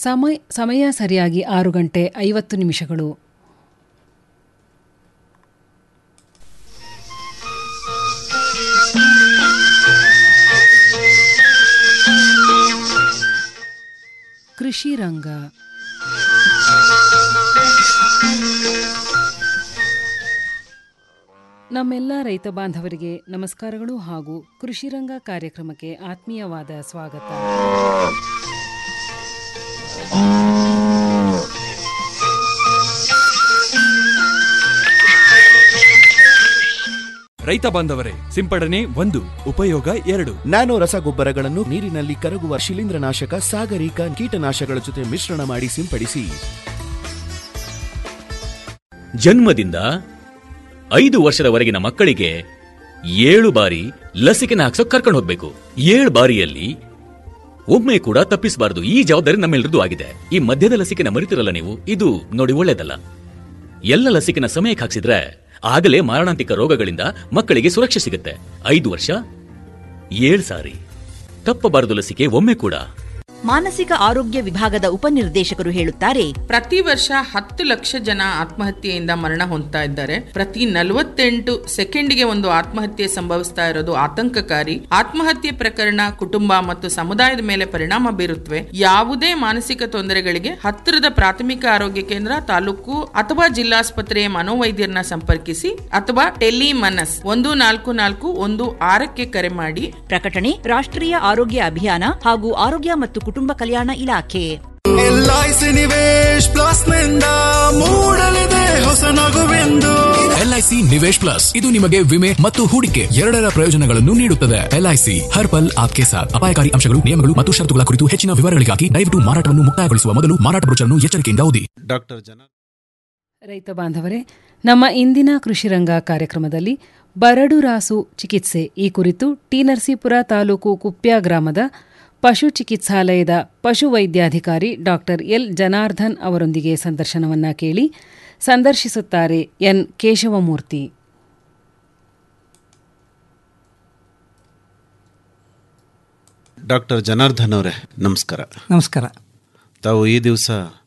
ಸಮಯ ಸಮಯ ಸರಿಯಾಗಿ ಆರು ಗಂಟೆ ಐವತ್ತು ನಿಮಿಷಗಳು ಕೃಷಿ ರಂಗ ನಮ್ಮೆಲ್ಲ ರೈತ ಬಾಂಧವರಿಗೆ ನಮಸ್ಕಾರಗಳು ಹಾಗೂ ಕೃಷಿ ರಂಗ ಕಾರ್ಯಕ್ರಮಕ್ಕೆ ಆತ್ಮೀಯವಾದ ಸ್ವಾಗತ ರೈತ ಬಾಂಧವರೇ ಸಿಂಪಡಣೆ ಒಂದು ಉಪಯೋಗ ಎರಡು ನ್ಯಾನೋ ರಸಗೊಬ್ಬರಗಳನ್ನು ನೀರಿನಲ್ಲಿ ಕರಗುವ ಶಿಲೀಂಧ್ರನಾಶಕ ಸಾಗರಿಕ ಕೀಟನಾಶಕಗಳ ಜೊತೆ ಮಿಶ್ರಣ ಮಾಡಿ ಸಿಂಪಡಿಸಿ ಜನ್ಮದಿಂದ ಐದು ವರ್ಷದವರೆಗಿನ ಮಕ್ಕಳಿಗೆ ಏಳು ಬಾರಿ ಲಸಿಕೆನ ಹಾಕ್ಸೋ ಕರ್ಕೊಂಡು ಹೋಗ್ಬೇಕು ಏಳು ಬಾರಿಯಲ್ಲಿ ಒಮ್ಮೆ ಕೂಡ ತಪ್ಪಿಸಬಾರದು ಈ ಜವಾಬ್ದಾರಿ ನಮ್ಮೆಲ್ಲರದು ಆಗಿದೆ ಈ ಮಧ್ಯದ ಲಸಿಕೆನ ಮರಿತಿರಲ್ಲ ನೀವು ಇದು ನೋಡಿ ಒಳ್ಳೇದಲ್ಲ ಎಲ್ಲ ಲಸಿಕೆನ ಸಮಯಕ್ಕೆ ಹಾಕ್ಸಿದ್ರೆ ಆಗಲೇ ಮಾರಣಾಂತಿಕ ರೋಗಗಳಿಂದ ಮಕ್ಕಳಿಗೆ ಸುರಕ್ಷೆ ಸಿಗುತ್ತೆ ಐದು ವರ್ಷ ಏಳು ಸಾರಿ ತಪ್ಪಬಾರದು ಲಸಿಕೆ ಒಮ್ಮೆ ಕೂಡ ಮಾನಸಿಕ ಆರೋಗ್ಯ ವಿಭಾಗದ ಉಪನಿರ್ದೇಶಕರು ಹೇಳುತ್ತಾರೆ ಪ್ರತಿ ವರ್ಷ ಹತ್ತು ಲಕ್ಷ ಜನ ಆತ್ಮಹತ್ಯೆಯಿಂದ ಮರಣ ಹೊಂದ್ತಾ ಇದ್ದಾರೆ ಪ್ರತಿ ನಲವತ್ತೆಂಟು ಸೆಕೆಂಡ್ಗೆ ಒಂದು ಆತ್ಮಹತ್ಯೆ ಸಂಭವಿಸ್ತಾ ಇರೋದು ಆತಂಕಕಾರಿ ಆತ್ಮಹತ್ಯೆ ಪ್ರಕರಣ ಕುಟುಂಬ ಮತ್ತು ಸಮುದಾಯದ ಮೇಲೆ ಪರಿಣಾಮ ಬೀರುತ್ತವೆ ಯಾವುದೇ ಮಾನಸಿಕ ತೊಂದರೆಗಳಿಗೆ ಹತ್ತಿರದ ಪ್ರಾಥಮಿಕ ಆರೋಗ್ಯ ಕೇಂದ್ರ ತಾಲೂಕು ಅಥವಾ ಜಿಲ್ಲಾಸ್ಪತ್ರೆಯ ಮನೋವೈದ್ಯರನ್ನ ಸಂಪರ್ಕಿಸಿ ಅಥವಾ ಟೆಲಿಮನಸ್ ಒಂದು ನಾಲ್ಕು ನಾಲ್ಕು ಒಂದು ಆರಕ್ಕೆ ಕರೆ ಮಾಡಿ ಪ್ರಕಟಣೆ ರಾಷ್ಟ್ರೀಯ ಆರೋಗ್ಯ ಅಭಿಯಾನ ಹಾಗೂ ಆರೋಗ್ಯ ಮತ್ತು ಕುಟುಂಬ ಕಲ್ಯಾಣ ಇಲಾಖೆ ಎಲ್ಐಸಿ ನಿವೇಶ್ ಪ್ಲಸ್ ನಿಂದ ಮೂಡಲಿದೆ ಹೊಸ ನಗುವೆಂದು ಎಲ್ಐಸಿ ನಿವೇಶ್ ಪ್ಲಸ್ ಇದು ನಿಮಗೆ ವಿಮೆ ಮತ್ತು ಹೂಡಿಕೆ ಎರಡರ ಪ್ರಯೋಜನಗಳನ್ನು ನೀಡುತ್ತದೆ ಎಲ್ಐಸಿ ಹರ್ ಪಲ್ ಆಪ್ಕೆ ಸಾಥ್ ಅಪಾಯಕಾರಿ ಅಂಶಗಳು ನಿಯಮಗಳು ಮತ್ತು ಷರತ್ತುಗಳ ಕುರಿತು ಹೆಚ್ಚಿನ ವಿವರಗಳಿಗಾಗಿ ದಯವಿಟ್ಟು ಮಾರಾಟವನ್ನು ಮುಕ್ತಾಯಗೊಳಿಸುವ ಮೊದಲು ಮಾರಾಟ ಬ್ರೋಚರ್ನ್ನು ಎಚ್ಚರಿಕೆಯಿಂದ ಓದಿ ಡಾಕ್ಟರ್ ಜನ ರೈತ ಬಾಂಧವರೇ ನಮ್ಮ ಇಂದಿನ ಕೃಷಿ ರಂಗ ಕಾರ್ಯಕ್ರಮದಲ್ಲಿ ಬರಡು ರಾಸು ಚಿಕಿತ್ಸೆ ಈ ಕುರಿತು ಟಿ ನರಸೀಪುರ ತಾಲೂಕು ಕುಪ್ಯ ಗ್ರಾಮದ ಪಶು ಚಿಕಿತ್ಸಾಲಯದ ಪಶು ವೈದ್ಯಾಧಿಕಾರಿ ಡಾಕ್ಟರ್ ಎಲ್ ಜನಾರ್ದನ್ ಅವರೊಂದಿಗೆ ಸಂದರ್ಶನವನ್ನ ಕೇಳಿ ಸಂದರ್ಶಿಸುತ್ತಾರೆ ಎನ್ ಕೇಶವಮೂರ್ತಿ ಡಾಕ್ಟರ್ ಜನಾರ್ದನ್ ಅವರೇ ನಮಸ್ಕಾರ ನಮಸ್ಕಾರ ತಾವು ಈ ದಿವಸ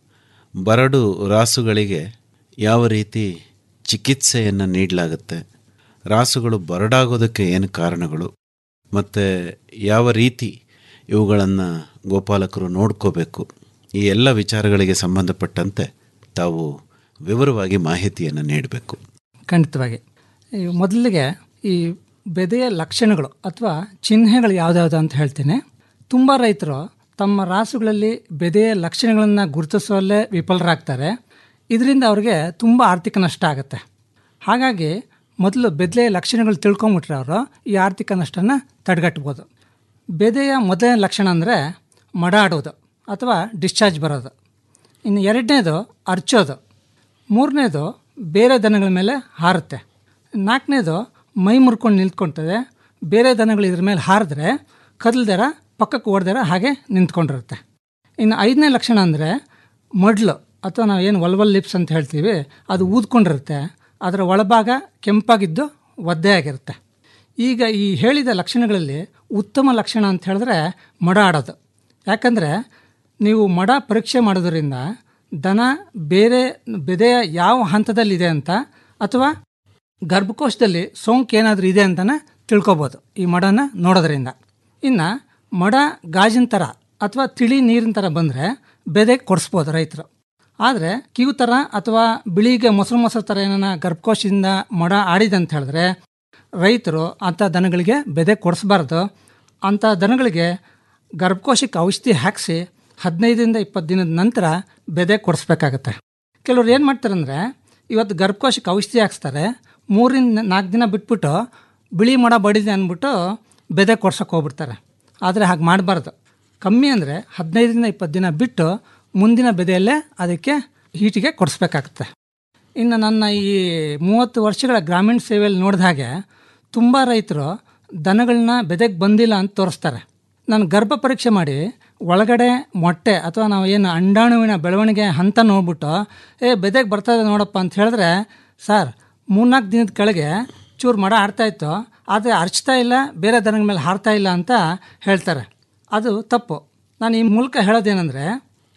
ಬರಡು ರಾಸುಗಳಿಗೆ ಯಾವ ರೀತಿ ಚಿಕಿತ್ಸೆಯನ್ನು ನೀಡಲಾಗುತ್ತೆ ರಾಸುಗಳು ಬರಡಾಗೋದಕ್ಕೆ ಏನು ಕಾರಣಗಳು ಮತ್ತು ಯಾವ ರೀತಿ ಇವುಗಳನ್ನು ಗೋಪಾಲಕರು ನೋಡ್ಕೋಬೇಕು ಈ ಎಲ್ಲ ವಿಚಾರಗಳಿಗೆ ಸಂಬಂಧಪಟ್ಟಂತೆ ತಾವು ವಿವರವಾಗಿ ಮಾಹಿತಿಯನ್ನು ನೀಡಬೇಕು ಖಂಡಿತವಾಗಿ ಈ ಮೊದಲಿಗೆ ಈ ಬೆದೆಯ ಲಕ್ಷಣಗಳು ಅಥವಾ ಚಿಹ್ನೆಗಳು ಯಾವುದ್ಯಾವುದು ಅಂತ ಹೇಳ್ತೀನಿ ತುಂಬ ರೈತರು ತಮ್ಮ ರಾಸುಗಳಲ್ಲಿ ಬೆದೆಯ ಲಕ್ಷಣಗಳನ್ನು ಗುರುತಿಸುವಲ್ಲೇ ವಿಫಲರಾಗ್ತಾರೆ ಇದರಿಂದ ಅವ್ರಿಗೆ ತುಂಬ ಆರ್ಥಿಕ ನಷ್ಟ ಆಗುತ್ತೆ ಹಾಗಾಗಿ ಮೊದಲು ಬೆದೆಯ ಲಕ್ಷಣಗಳು ತಿಳ್ಕೊಂಬಿಟ್ರೆ ಅವರು ಈ ಆರ್ಥಿಕ ನಷ್ಟನ ತಡೆಗಟ್ಬೋದು ಬೆದೆಯ ಮೊದಲನೇ ಲಕ್ಷಣ ಅಂದರೆ ಮಡ ಆಡೋದು ಅಥವಾ ಡಿಸ್ಚಾರ್ಜ್ ಬರೋದು ಇನ್ನು ಎರಡನೇದು ಅರ್ಚೋದು ಮೂರನೇದು ಬೇರೆ ದನಗಳ ಮೇಲೆ ಹಾರುತ್ತೆ ನಾಲ್ಕನೇದು ಮೈ ಮುರ್ಕೊಂಡು ನಿಂತ್ಕೊಳ್ತದೆ ಬೇರೆ ದನಗಳು ಇದ್ರ ಮೇಲೆ ಹಾರಿದ್ರೆ ಕದಲ್ದರ ಪಕ್ಕಕ್ಕೆ ಓಡ್ದರ ಹಾಗೆ ನಿಂತ್ಕೊಂಡಿರುತ್ತೆ ಇನ್ನು ಐದನೇ ಲಕ್ಷಣ ಅಂದರೆ ಮಡ್ಲು ಅಥವಾ ನಾವು ಏನು ಒಲ್ವಲ್ ಲಿಪ್ಸ್ ಅಂತ ಹೇಳ್ತೀವಿ ಅದು ಊದ್ಕೊಂಡಿರುತ್ತೆ ಅದರ ಒಳಭಾಗ ಕೆಂಪಾಗಿದ್ದು ಒದ್ದೆ ಆಗಿರುತ್ತೆ ಈಗ ಈ ಹೇಳಿದ ಲಕ್ಷಣಗಳಲ್ಲಿ ಉತ್ತಮ ಲಕ್ಷಣ ಅಂತ ಹೇಳಿದ್ರೆ ಮಡ ಆಡೋದು ಯಾಕಂದರೆ ನೀವು ಮಡ ಪರೀಕ್ಷೆ ಮಾಡೋದ್ರಿಂದ ದನ ಬೇರೆ ಬೆದೆಯ ಯಾವ ಹಂತದಲ್ಲಿದೆ ಅಂತ ಅಥವಾ ಗರ್ಭಕೋಶದಲ್ಲಿ ಸೋಂಕು ಏನಾದರೂ ಇದೆ ಅಂತಲೇ ತಿಳ್ಕೊಬೋದು ಈ ಮಡನ ನೋಡೋದ್ರಿಂದ ಇನ್ನು ಮಡ ಗಾಜಿನ ಥರ ಅಥವಾ ತಿಳಿ ನೀರಿನ ಥರ ಬಂದರೆ ಬೆದೆಗೆ ಕೊಡಿಸ್ಬೋದು ರೈತರು ಆದರೆ ಕಿವು ಥರ ಅಥವಾ ಬಿಳಿಗೆ ಮೊಸರು ಮೊಸರು ಥರ ಏನಾನ ಗರ್ಭಕೋಶದಿಂದ ಮಡ ಆಡಿದೆ ಅಂತ ಹೇಳಿದ್ರೆ ರೈತರು ಅಂಥ ದನಗಳಿಗೆ ಬೆದೆ ಕೊಡಿಸ್ಬಾರ್ದು ಅಂಥ ದನಗಳಿಗೆ ಗರ್ಭಕೋಶಕ್ಕೆ ಔಷಧಿ ಹಾಕಿಸಿ ಹದಿನೈದರಿಂದ ಇಪ್ಪತ್ತು ದಿನದ ನಂತರ ಬೆದೆ ಕೊಡಿಸ್ಬೇಕಾಗತ್ತೆ ಕೆಲವ್ರು ಏನು ಮಾಡ್ತಾರೆ ಅಂದರೆ ಇವತ್ತು ಗರ್ಭಕೋಶಕ್ಕೆ ಔಷಧಿ ಹಾಕ್ಸ್ತಾರೆ ಮೂರಿಂದ ನಾಲ್ಕು ದಿನ ಬಿಟ್ಬಿಟ್ಟು ಬಿಳಿ ಮಡ ಬಡಿದೆ ಅಂದ್ಬಿಟ್ಟು ಬೆದೆ ಕೊಡ್ಸೋಕೆ ಹೋಗ್ಬಿಡ್ತಾರೆ ಆದರೆ ಹಾಗೆ ಮಾಡಬಾರ್ದು ಕಮ್ಮಿ ಅಂದರೆ ಹದಿನೈದರಿಂದ ಇಪ್ಪತ್ತು ದಿನ ಬಿಟ್ಟು ಮುಂದಿನ ಬೆದೆಯಲ್ಲೇ ಅದಕ್ಕೆ ಹೀಟಿಗೆ ಕೊಡಿಸ್ಬೇಕಾಗತ್ತೆ ಇನ್ನು ನನ್ನ ಈ ಮೂವತ್ತು ವರ್ಷಗಳ ಗ್ರಾಮೀಣ ಸೇವೆಯಲ್ಲಿ ನೋಡಿದ ಹಾಗೆ ತುಂಬ ರೈತರು ದನಗಳನ್ನ ಬೆದೆಗೆ ಬಂದಿಲ್ಲ ಅಂತ ತೋರಿಸ್ತಾರೆ ನಾನು ಗರ್ಭ ಪರೀಕ್ಷೆ ಮಾಡಿ ಒಳಗಡೆ ಮೊಟ್ಟೆ ಅಥವಾ ನಾವು ಏನು ಅಂಡಾಣುವಿನ ಬೆಳವಣಿಗೆ ಹಂತ ನೋಡ್ಬಿಟ್ಟು ಏ ಬೆದೆಗೆ ಬರ್ತದೆ ನೋಡಪ್ಪ ಅಂತ ಹೇಳಿದ್ರೆ ಸರ್ ಮೂರ್ನಾಲ್ಕು ದಿನದ ಕೆಳಗೆ ಚೂರು ಮಡ ಆಡ್ತಾ ಇತ್ತು ಆದರೆ ಅರ್ಚ್ತಾ ಇಲ್ಲ ಬೇರೆ ದನಗಳ ಮೇಲೆ ಹಾರ್ತಾ ಇಲ್ಲ ಅಂತ ಹೇಳ್ತಾರೆ ಅದು ತಪ್ಪು ನಾನು ಈ ಮೂಲಕ ಹೇಳೋದೇನೆಂದರೆ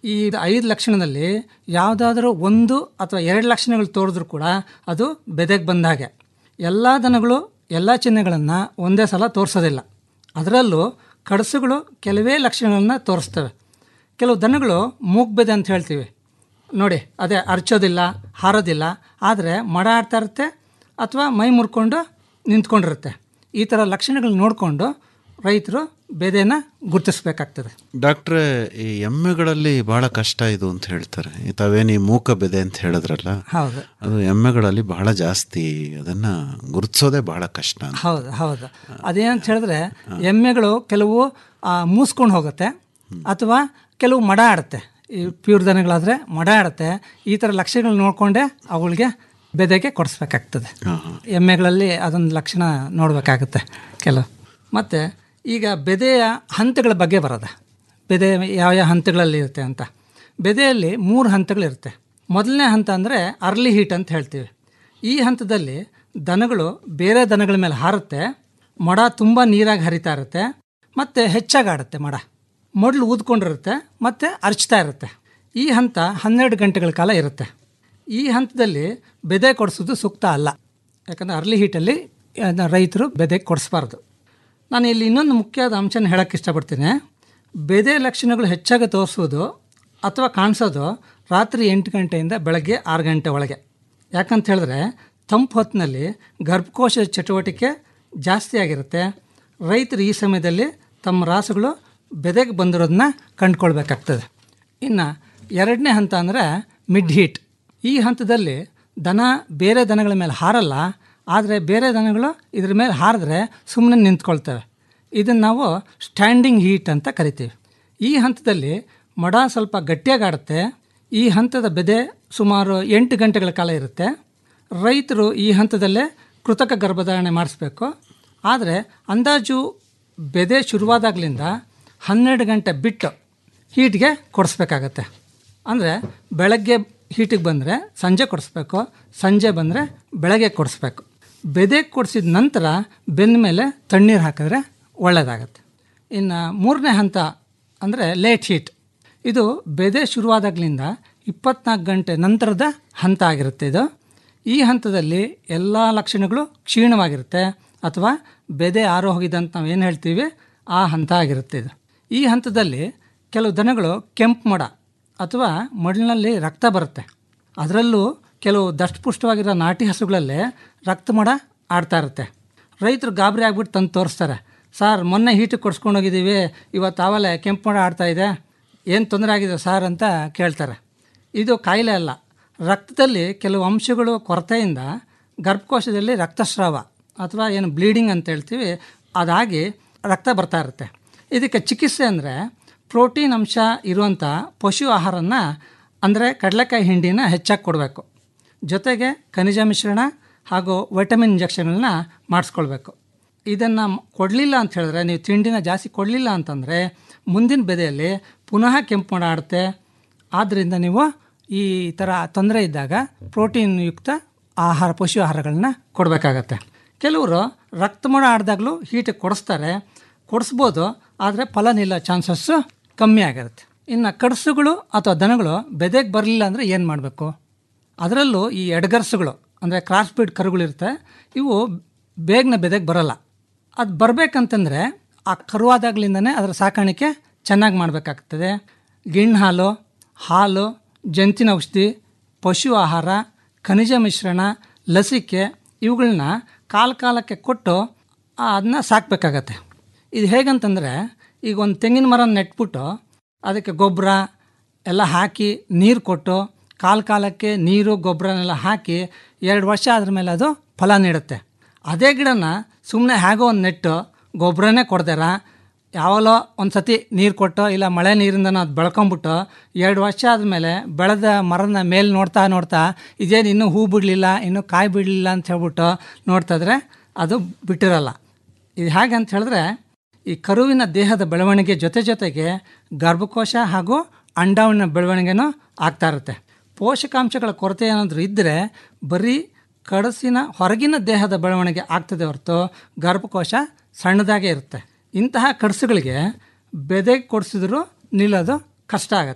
ಈ ಐದು ಲಕ್ಷಣದಲ್ಲಿ ಯಾವುದಾದ್ರೂ ಒಂದು ಅಥವಾ ಎರಡು ಲಕ್ಷಣಗಳು ತೋರಿದ್ರೂ ಕೂಡ ಅದು ಬೆದೆಗೆ ಬಂದ ಹಾಗೆ ಎಲ್ಲ ದನಗಳು ಎಲ್ಲ ಚಿಹ್ನೆಗಳನ್ನು ಒಂದೇ ಸಲ ತೋರಿಸೋದಿಲ್ಲ ಅದರಲ್ಲೂ ಕಡಸುಗಳು ಕೆಲವೇ ಲಕ್ಷಣಗಳನ್ನು ತೋರಿಸ್ತವೆ ಕೆಲವು ದನಗಳು ಮೂಗ್ಬೆದೆ ಅಂತ ಹೇಳ್ತೀವಿ ನೋಡಿ ಅದೇ ಅರ್ಚೋದಿಲ್ಲ ಹಾರೋದಿಲ್ಲ ಆದರೆ ಮಡ ಆಡ್ತಾ ಇರುತ್ತೆ ಅಥವಾ ಮೈ ಮುರ್ಕೊಂಡು ನಿಂತ್ಕೊಂಡಿರುತ್ತೆ ಈ ಥರ ಲಕ್ಷಣಗಳು ನೋಡಿಕೊಂಡು ರೈತರು ಬೆದೆನ ಗುರುತಿಸ್ಬೇಕಾಗ್ತದೆ ಡಾಕ್ಟ್ರೆ ಈ ಎಮ್ಮೆಗಳಲ್ಲಿ ಬಹಳ ಕಷ್ಟ ಇದು ಅಂತ ಹೇಳ್ತಾರೆ ಈ ತಾವೇನು ಈ ಮೂಕ ಬೆದೆ ಅಂತ ಹೇಳಿದ್ರಲ್ಲ ಹೌದು ಅದು ಎಮ್ಮೆಗಳಲ್ಲಿ ಬಹಳ ಜಾಸ್ತಿ ಅದನ್ನ ಗುರುತಿಸೋದೇ ಬಹಳ ಕಷ್ಟ ಅಂತ. ಹೌದು ಹೌದು ಅದೇನಂತ ಹೇಳಿದ್ರೆ ಎಮ್ಮೆಗಳು ಕೆಲವು ಮೂಸ್ಕೊಂಡು ಹೋಗುತ್ತೆ ಅಥವಾ ಕೆಲವು ಮಡ ಆಡುತ್ತೆ ಈ ಪ್ಯೂರ್ ದನಗಳಾದರೆ ಮಡ ಆಡುತ್ತೆ ಈ ಥರ ಲಕ್ಷಣಗಳು ನೋಡಿಕೊಂಡೆ ಅವುಗಳಿಗೆ ಬೆದೆಗೆ ಕೊಡಿಸ್ಬೇಕಾಗ್ತದೆ ಎಮ್ಮೆಗಳಲ್ಲಿ ಅದೊಂದು ಲಕ್ಷಣ ನೋಡಬೇಕಾಗುತ್ತೆ ಕೆಲವು ಮತ್ತು ಈಗ ಬೆದೆಯ ಹಂತಗಳ ಬಗ್ಗೆ ಬರೋದ ಬೆದೆ ಯಾವ ಯಾವ ಹಂತಗಳಲ್ಲಿ ಇರುತ್ತೆ ಅಂತ ಬೆದೆಯಲ್ಲಿ ಮೂರು ಹಂತಗಳಿರುತ್ತೆ ಮೊದಲನೇ ಹಂತ ಅಂದರೆ ಅರ್ಲಿ ಹೀಟ್ ಅಂತ ಹೇಳ್ತೀವಿ ಈ ಹಂತದಲ್ಲಿ ದನಗಳು ಬೇರೆ ದನಗಳ ಮೇಲೆ ಹಾರುತ್ತೆ ಮಡ ತುಂಬ ನೀರಾಗಿ ಹರಿತಾ ಇರುತ್ತೆ ಮತ್ತು ಹೆಚ್ಚಾಗಿ ಆಡುತ್ತೆ ಮಡ ಮೊಡ್ಲು ಊದ್ಕೊಂಡಿರುತ್ತೆ ಮತ್ತು ಅರ್ಚ್ತಾ ಇರುತ್ತೆ ಈ ಹಂತ ಹನ್ನೆರಡು ಗಂಟೆಗಳ ಕಾಲ ಇರುತ್ತೆ ಈ ಹಂತದಲ್ಲಿ ಬೆದೆ ಕೊಡಿಸೋದು ಸೂಕ್ತ ಅಲ್ಲ ಯಾಕಂದರೆ ಅರ್ಲಿ ಹೀಟಲ್ಲಿ ಅದನ್ನ ರೈತರು ಬೆದೆ ಕೊಡಿಸ್ಬಾರ್ದು ನಾನು ಇಲ್ಲಿ ಇನ್ನೊಂದು ಮುಖ್ಯವಾದ ಅಂಶನ ಹೇಳೋಕ್ಕೆ ಇಷ್ಟಪಡ್ತೀನಿ ಬೆದೆ ಲಕ್ಷಣಗಳು ಹೆಚ್ಚಾಗಿ ತೋರಿಸೋದು ಅಥವಾ ಕಾಣಿಸೋದು ರಾತ್ರಿ ಎಂಟು ಗಂಟೆಯಿಂದ ಬೆಳಗ್ಗೆ ಆರು ಗಂಟೆ ಒಳಗೆ ಯಾಕಂತ ಹೇಳಿದ್ರೆ ತಂಪು ಹೊತ್ತಿನಲ್ಲಿ ಗರ್ಭಕೋಶದ ಚಟುವಟಿಕೆ ಜಾಸ್ತಿ ಆಗಿರುತ್ತೆ ರೈತರು ಈ ಸಮಯದಲ್ಲಿ ತಮ್ಮ ರಾಸುಗಳು ಬೆದೆಗೆ ಬಂದಿರೋದನ್ನ ಕಂಡುಕೊಳ್ಬೇಕಾಗ್ತದೆ ಇನ್ನು ಎರಡನೇ ಹಂತ ಅಂದರೆ ಮಿಡ್ ಹೀಟ್ ಈ ಹಂತದಲ್ಲಿ ದನ ಬೇರೆ ದನಗಳ ಮೇಲೆ ಹಾರಲ್ಲ ಆದರೆ ಬೇರೆ ದನಗಳು ಇದ್ರ ಮೇಲೆ ಹಾರಿದ್ರೆ ಸುಮ್ಮನೆ ನಿಂತ್ಕೊಳ್ತವೆ ಇದನ್ನು ನಾವು ಸ್ಟ್ಯಾಂಡಿಂಗ್ ಹೀಟ್ ಅಂತ ಕರಿತೀವಿ ಈ ಹಂತದಲ್ಲಿ ಮಡ ಸ್ವಲ್ಪ ಗಟ್ಟಿಯಾಗಿ ಆಡುತ್ತೆ ಈ ಹಂತದ ಬೆದೆ ಸುಮಾರು ಎಂಟು ಗಂಟೆಗಳ ಕಾಲ ಇರುತ್ತೆ ರೈತರು ಈ ಹಂತದಲ್ಲೇ ಕೃತಕ ಗರ್ಭಧಾರಣೆ ಮಾಡಿಸ್ಬೇಕು ಆದರೆ ಅಂದಾಜು ಬೆದೆ ಶುರುವಾದಾಗಲಿಂದ ಹನ್ನೆರಡು ಗಂಟೆ ಬಿಟ್ಟು ಹೀಟ್ಗೆ ಕೊಡಿಸ್ಬೇಕಾಗತ್ತೆ ಅಂದರೆ ಬೆಳಗ್ಗೆ ಹೀಟಿಗೆ ಬಂದರೆ ಸಂಜೆ ಕೊಡಿಸ್ಬೇಕು ಸಂಜೆ ಬಂದರೆ ಬೆಳಗ್ಗೆ ಕೊಡಿಸ್ಬೇಕು ಬೆದೆ ಕೊಡಿಸಿದ ನಂತರ ಬೆನ್ನ ಮೇಲೆ ತಣ್ಣೀರು ಹಾಕಿದ್ರೆ ಒಳ್ಳೆಯದಾಗತ್ತೆ ಇನ್ನು ಮೂರನೇ ಹಂತ ಅಂದರೆ ಲೇಟ್ ಹೀಟ್ ಇದು ಬೆದೆ ಶುರುವಾದಾಗಲಿಂದ ಇಪ್ಪತ್ನಾಲ್ಕು ಗಂಟೆ ನಂತರದ ಹಂತ ಆಗಿರುತ್ತೆ ಇದು ಈ ಹಂತದಲ್ಲಿ ಎಲ್ಲ ಲಕ್ಷಣಗಳು ಕ್ಷೀಣವಾಗಿರುತ್ತೆ ಅಥವಾ ಬೆದೆ ಆರೋ ಹೋಗಿದೆ ಅಂತ ನಾವು ಏನು ಹೇಳ್ತೀವಿ ಆ ಹಂತ ಆಗಿರುತ್ತೆ ಇದು ಈ ಹಂತದಲ್ಲಿ ಕೆಲವು ದನಗಳು ಕೆಂಪು ಮಡ ಅಥವಾ ಮಡಿಲಿನಲ್ಲಿ ರಕ್ತ ಬರುತ್ತೆ ಅದರಲ್ಲೂ ಕೆಲವು ದಷ್ಟಪುಷ್ಟವಾಗಿರೋ ನಾಟಿ ಹಸುಗಳಲ್ಲೇ ರಕ್ತ ಮಡ ಆಡ್ತಾ ಇರುತ್ತೆ ರೈತರು ಗಾಬರಿ ಆಗ್ಬಿಟ್ಟು ತಂದು ತೋರಿಸ್ತಾರೆ ಸರ್ ಮೊನ್ನೆ ಹೀಟಿಗೆ ಕೊಡ್ಸ್ಕೊಂಡು ಹೋಗಿದ್ದೀವಿ ಇವತ್ತು ಆವಲೆ ಕೆಂಪು ಮಡ ಆಡ್ತಾ ಇದೆ ಏನು ತೊಂದರೆ ಆಗಿದೆ ಸರ್ ಅಂತ ಕೇಳ್ತಾರೆ ಇದು ಕಾಯಿಲೆ ಅಲ್ಲ ರಕ್ತದಲ್ಲಿ ಕೆಲವು ಅಂಶಗಳು ಕೊರತೆಯಿಂದ ಗರ್ಭಕೋಶದಲ್ಲಿ ರಕ್ತಸ್ರಾವ ಅಥವಾ ಏನು ಬ್ಲೀಡಿಂಗ್ ಅಂತ ಹೇಳ್ತೀವಿ ಅದಾಗಿ ರಕ್ತ ಬರ್ತಾ ಇರುತ್ತೆ ಇದಕ್ಕೆ ಚಿಕಿತ್ಸೆ ಅಂದರೆ ಪ್ರೋಟೀನ್ ಅಂಶ ಇರುವಂಥ ಪಶು ಆಹಾರನ ಅಂದರೆ ಕಡಲೆಕಾಯಿ ಹಿಂಡಿನ ಹೆಚ್ಚಾಗಿ ಕೊಡಬೇಕು ಜೊತೆಗೆ ಖನಿಜ ಮಿಶ್ರಣ ಹಾಗೂ ವಿಟಮಿನ್ ಇಂಜೆಕ್ಷನ್ಗಳನ್ನ ಮಾಡಿಸ್ಕೊಳ್ಬೇಕು ಇದನ್ನು ಕೊಡಲಿಲ್ಲ ಅಂತ ಹೇಳಿದ್ರೆ ನೀವು ತಿಂಡಿನ ಜಾಸ್ತಿ ಕೊಡಲಿಲ್ಲ ಅಂತಂದರೆ ಮುಂದಿನ ಬೆದೆಯಲ್ಲಿ ಪುನಃ ಕೆಂಪು ಮಾಡ ಆಡುತ್ತೆ ಆದ್ದರಿಂದ ನೀವು ಈ ಥರ ತೊಂದರೆ ಇದ್ದಾಗ ಪ್ರೋಟೀನ್ ಯುಕ್ತ ಆಹಾರ ಪಶು ಆಹಾರಗಳನ್ನ ಕೊಡಬೇಕಾಗತ್ತೆ ಕೆಲವರು ರಕ್ತಮೋಡ ಆಡಿದಾಗಲೂ ಹೀಟಿಗೆ ಕೊಡಿಸ್ತಾರೆ ಕೊಡಿಸ್ಬೋದು ಆದರೆ ಫಲ ನಿಲ್ಲ ಚಾನ್ಸಸ್ಸು ಕಮ್ಮಿ ಆಗಿರುತ್ತೆ ಇನ್ನು ಕಡಸುಗಳು ಅಥವಾ ದನಗಳು ಬೆದೆಗೆ ಬರಲಿಲ್ಲ ಅಂದರೆ ಏನು ಮಾಡಬೇಕು ಅದರಲ್ಲೂ ಈ ಎಡಗರ್ಸುಗಳು ಅಂದರೆ ಕ್ರಾಸ್ ಬೀಡ್ ಕರುಗಳಿರುತ್ತೆ ಇವು ಬೇಗನೆ ಬೆದೆಗೆ ಬರೋಲ್ಲ ಅದು ಬರಬೇಕಂತಂದರೆ ಆ ಕರುವಾದಾಗ್ಲಿಂದನೇ ಅದರ ಸಾಕಾಣಿಕೆ ಚೆನ್ನಾಗಿ ಮಾಡಬೇಕಾಗ್ತದೆ ಗಿಣ್ಣು ಹಾಲು ಹಾಲು ಜಂತಿನ ಔಷಧಿ ಪಶು ಆಹಾರ ಖನಿಜ ಮಿಶ್ರಣ ಲಸಿಕೆ ಇವುಗಳನ್ನ ಕಾಲ ಕಾಲಕ್ಕೆ ಕೊಟ್ಟು ಅದನ್ನ ಸಾಕಬೇಕಾಗತ್ತೆ ಇದು ಹೇಗಂತಂದರೆ ಈಗ ಒಂದು ತೆಂಗಿನ ಮರ ನೆಟ್ಬಿಟ್ಟು ಅದಕ್ಕೆ ಗೊಬ್ಬರ ಎಲ್ಲ ಹಾಕಿ ನೀರು ಕೊಟ್ಟು ಕಾಲ ಕಾಲಕ್ಕೆ ನೀರು ಗೊಬ್ಬರನೆಲ್ಲ ಹಾಕಿ ಎರಡು ವರ್ಷ ಆದ್ರ ಮೇಲೆ ಅದು ಫಲ ನೀಡುತ್ತೆ ಅದೇ ಗಿಡನ ಸುಮ್ಮನೆ ಹೇಗೋ ಒಂದು ನೆಟ್ಟು ಗೊಬ್ಬರನೇ ಕೊಡ್ದಾರ ಯಾವಲೋ ಒಂದು ಸತಿ ನೀರು ಕೊಟ್ಟು ಇಲ್ಲ ಮಳೆ ನೀರಿಂದ ಅದು ಬೆಳ್ಕೊಂಬಿಟ್ಟು ಎರಡು ವರ್ಷ ಆದಮೇಲೆ ಬೆಳೆದ ಮರದ ಮೇಲೆ ನೋಡ್ತಾ ನೋಡ್ತಾ ಇದೇನು ಇನ್ನೂ ಹೂ ಬಿಡಲಿಲ್ಲ ಇನ್ನೂ ಕಾಯಿ ಬಿಡಲಿಲ್ಲ ಅಂತ ಹೇಳ್ಬಿಟ್ಟು ನೋಡ್ತಾಯಿದ್ರೆ ಅದು ಬಿಟ್ಟಿರಲ್ಲ ಇದು ಹೇಗೆ ಅಂತ ಹೇಳಿದ್ರೆ ಈ ಕರುವಿನ ದೇಹದ ಬೆಳವಣಿಗೆ ಜೊತೆ ಜೊತೆಗೆ ಗರ್ಭಕೋಶ ಹಾಗೂ ಅಂಡಾವಣಿನ ಬೆಳವಣಿಗೆನೂ ಆಗ್ತಾ ಇರುತ್ತೆ ಪೋಷಕಾಂಶಗಳ ಕೊರತೆ ಏನಾದರೂ ಇದ್ದರೆ ಬರೀ ಕಡಸಿನ ಹೊರಗಿನ ದೇಹದ ಬೆಳವಣಿಗೆ ಆಗ್ತದೆ ಹೊರತು ಗರ್ಭಕೋಶ ಸಣ್ಣದಾಗೇ ಇರುತ್ತೆ ಇಂತಹ ಕಡಸುಗಳಿಗೆ ಬೆದೆಗೆ ಕೊಡಿಸಿದ್ರು ನಿಲ್ಲೋದು ಕಷ್ಟ ಆಗತ್ತೆ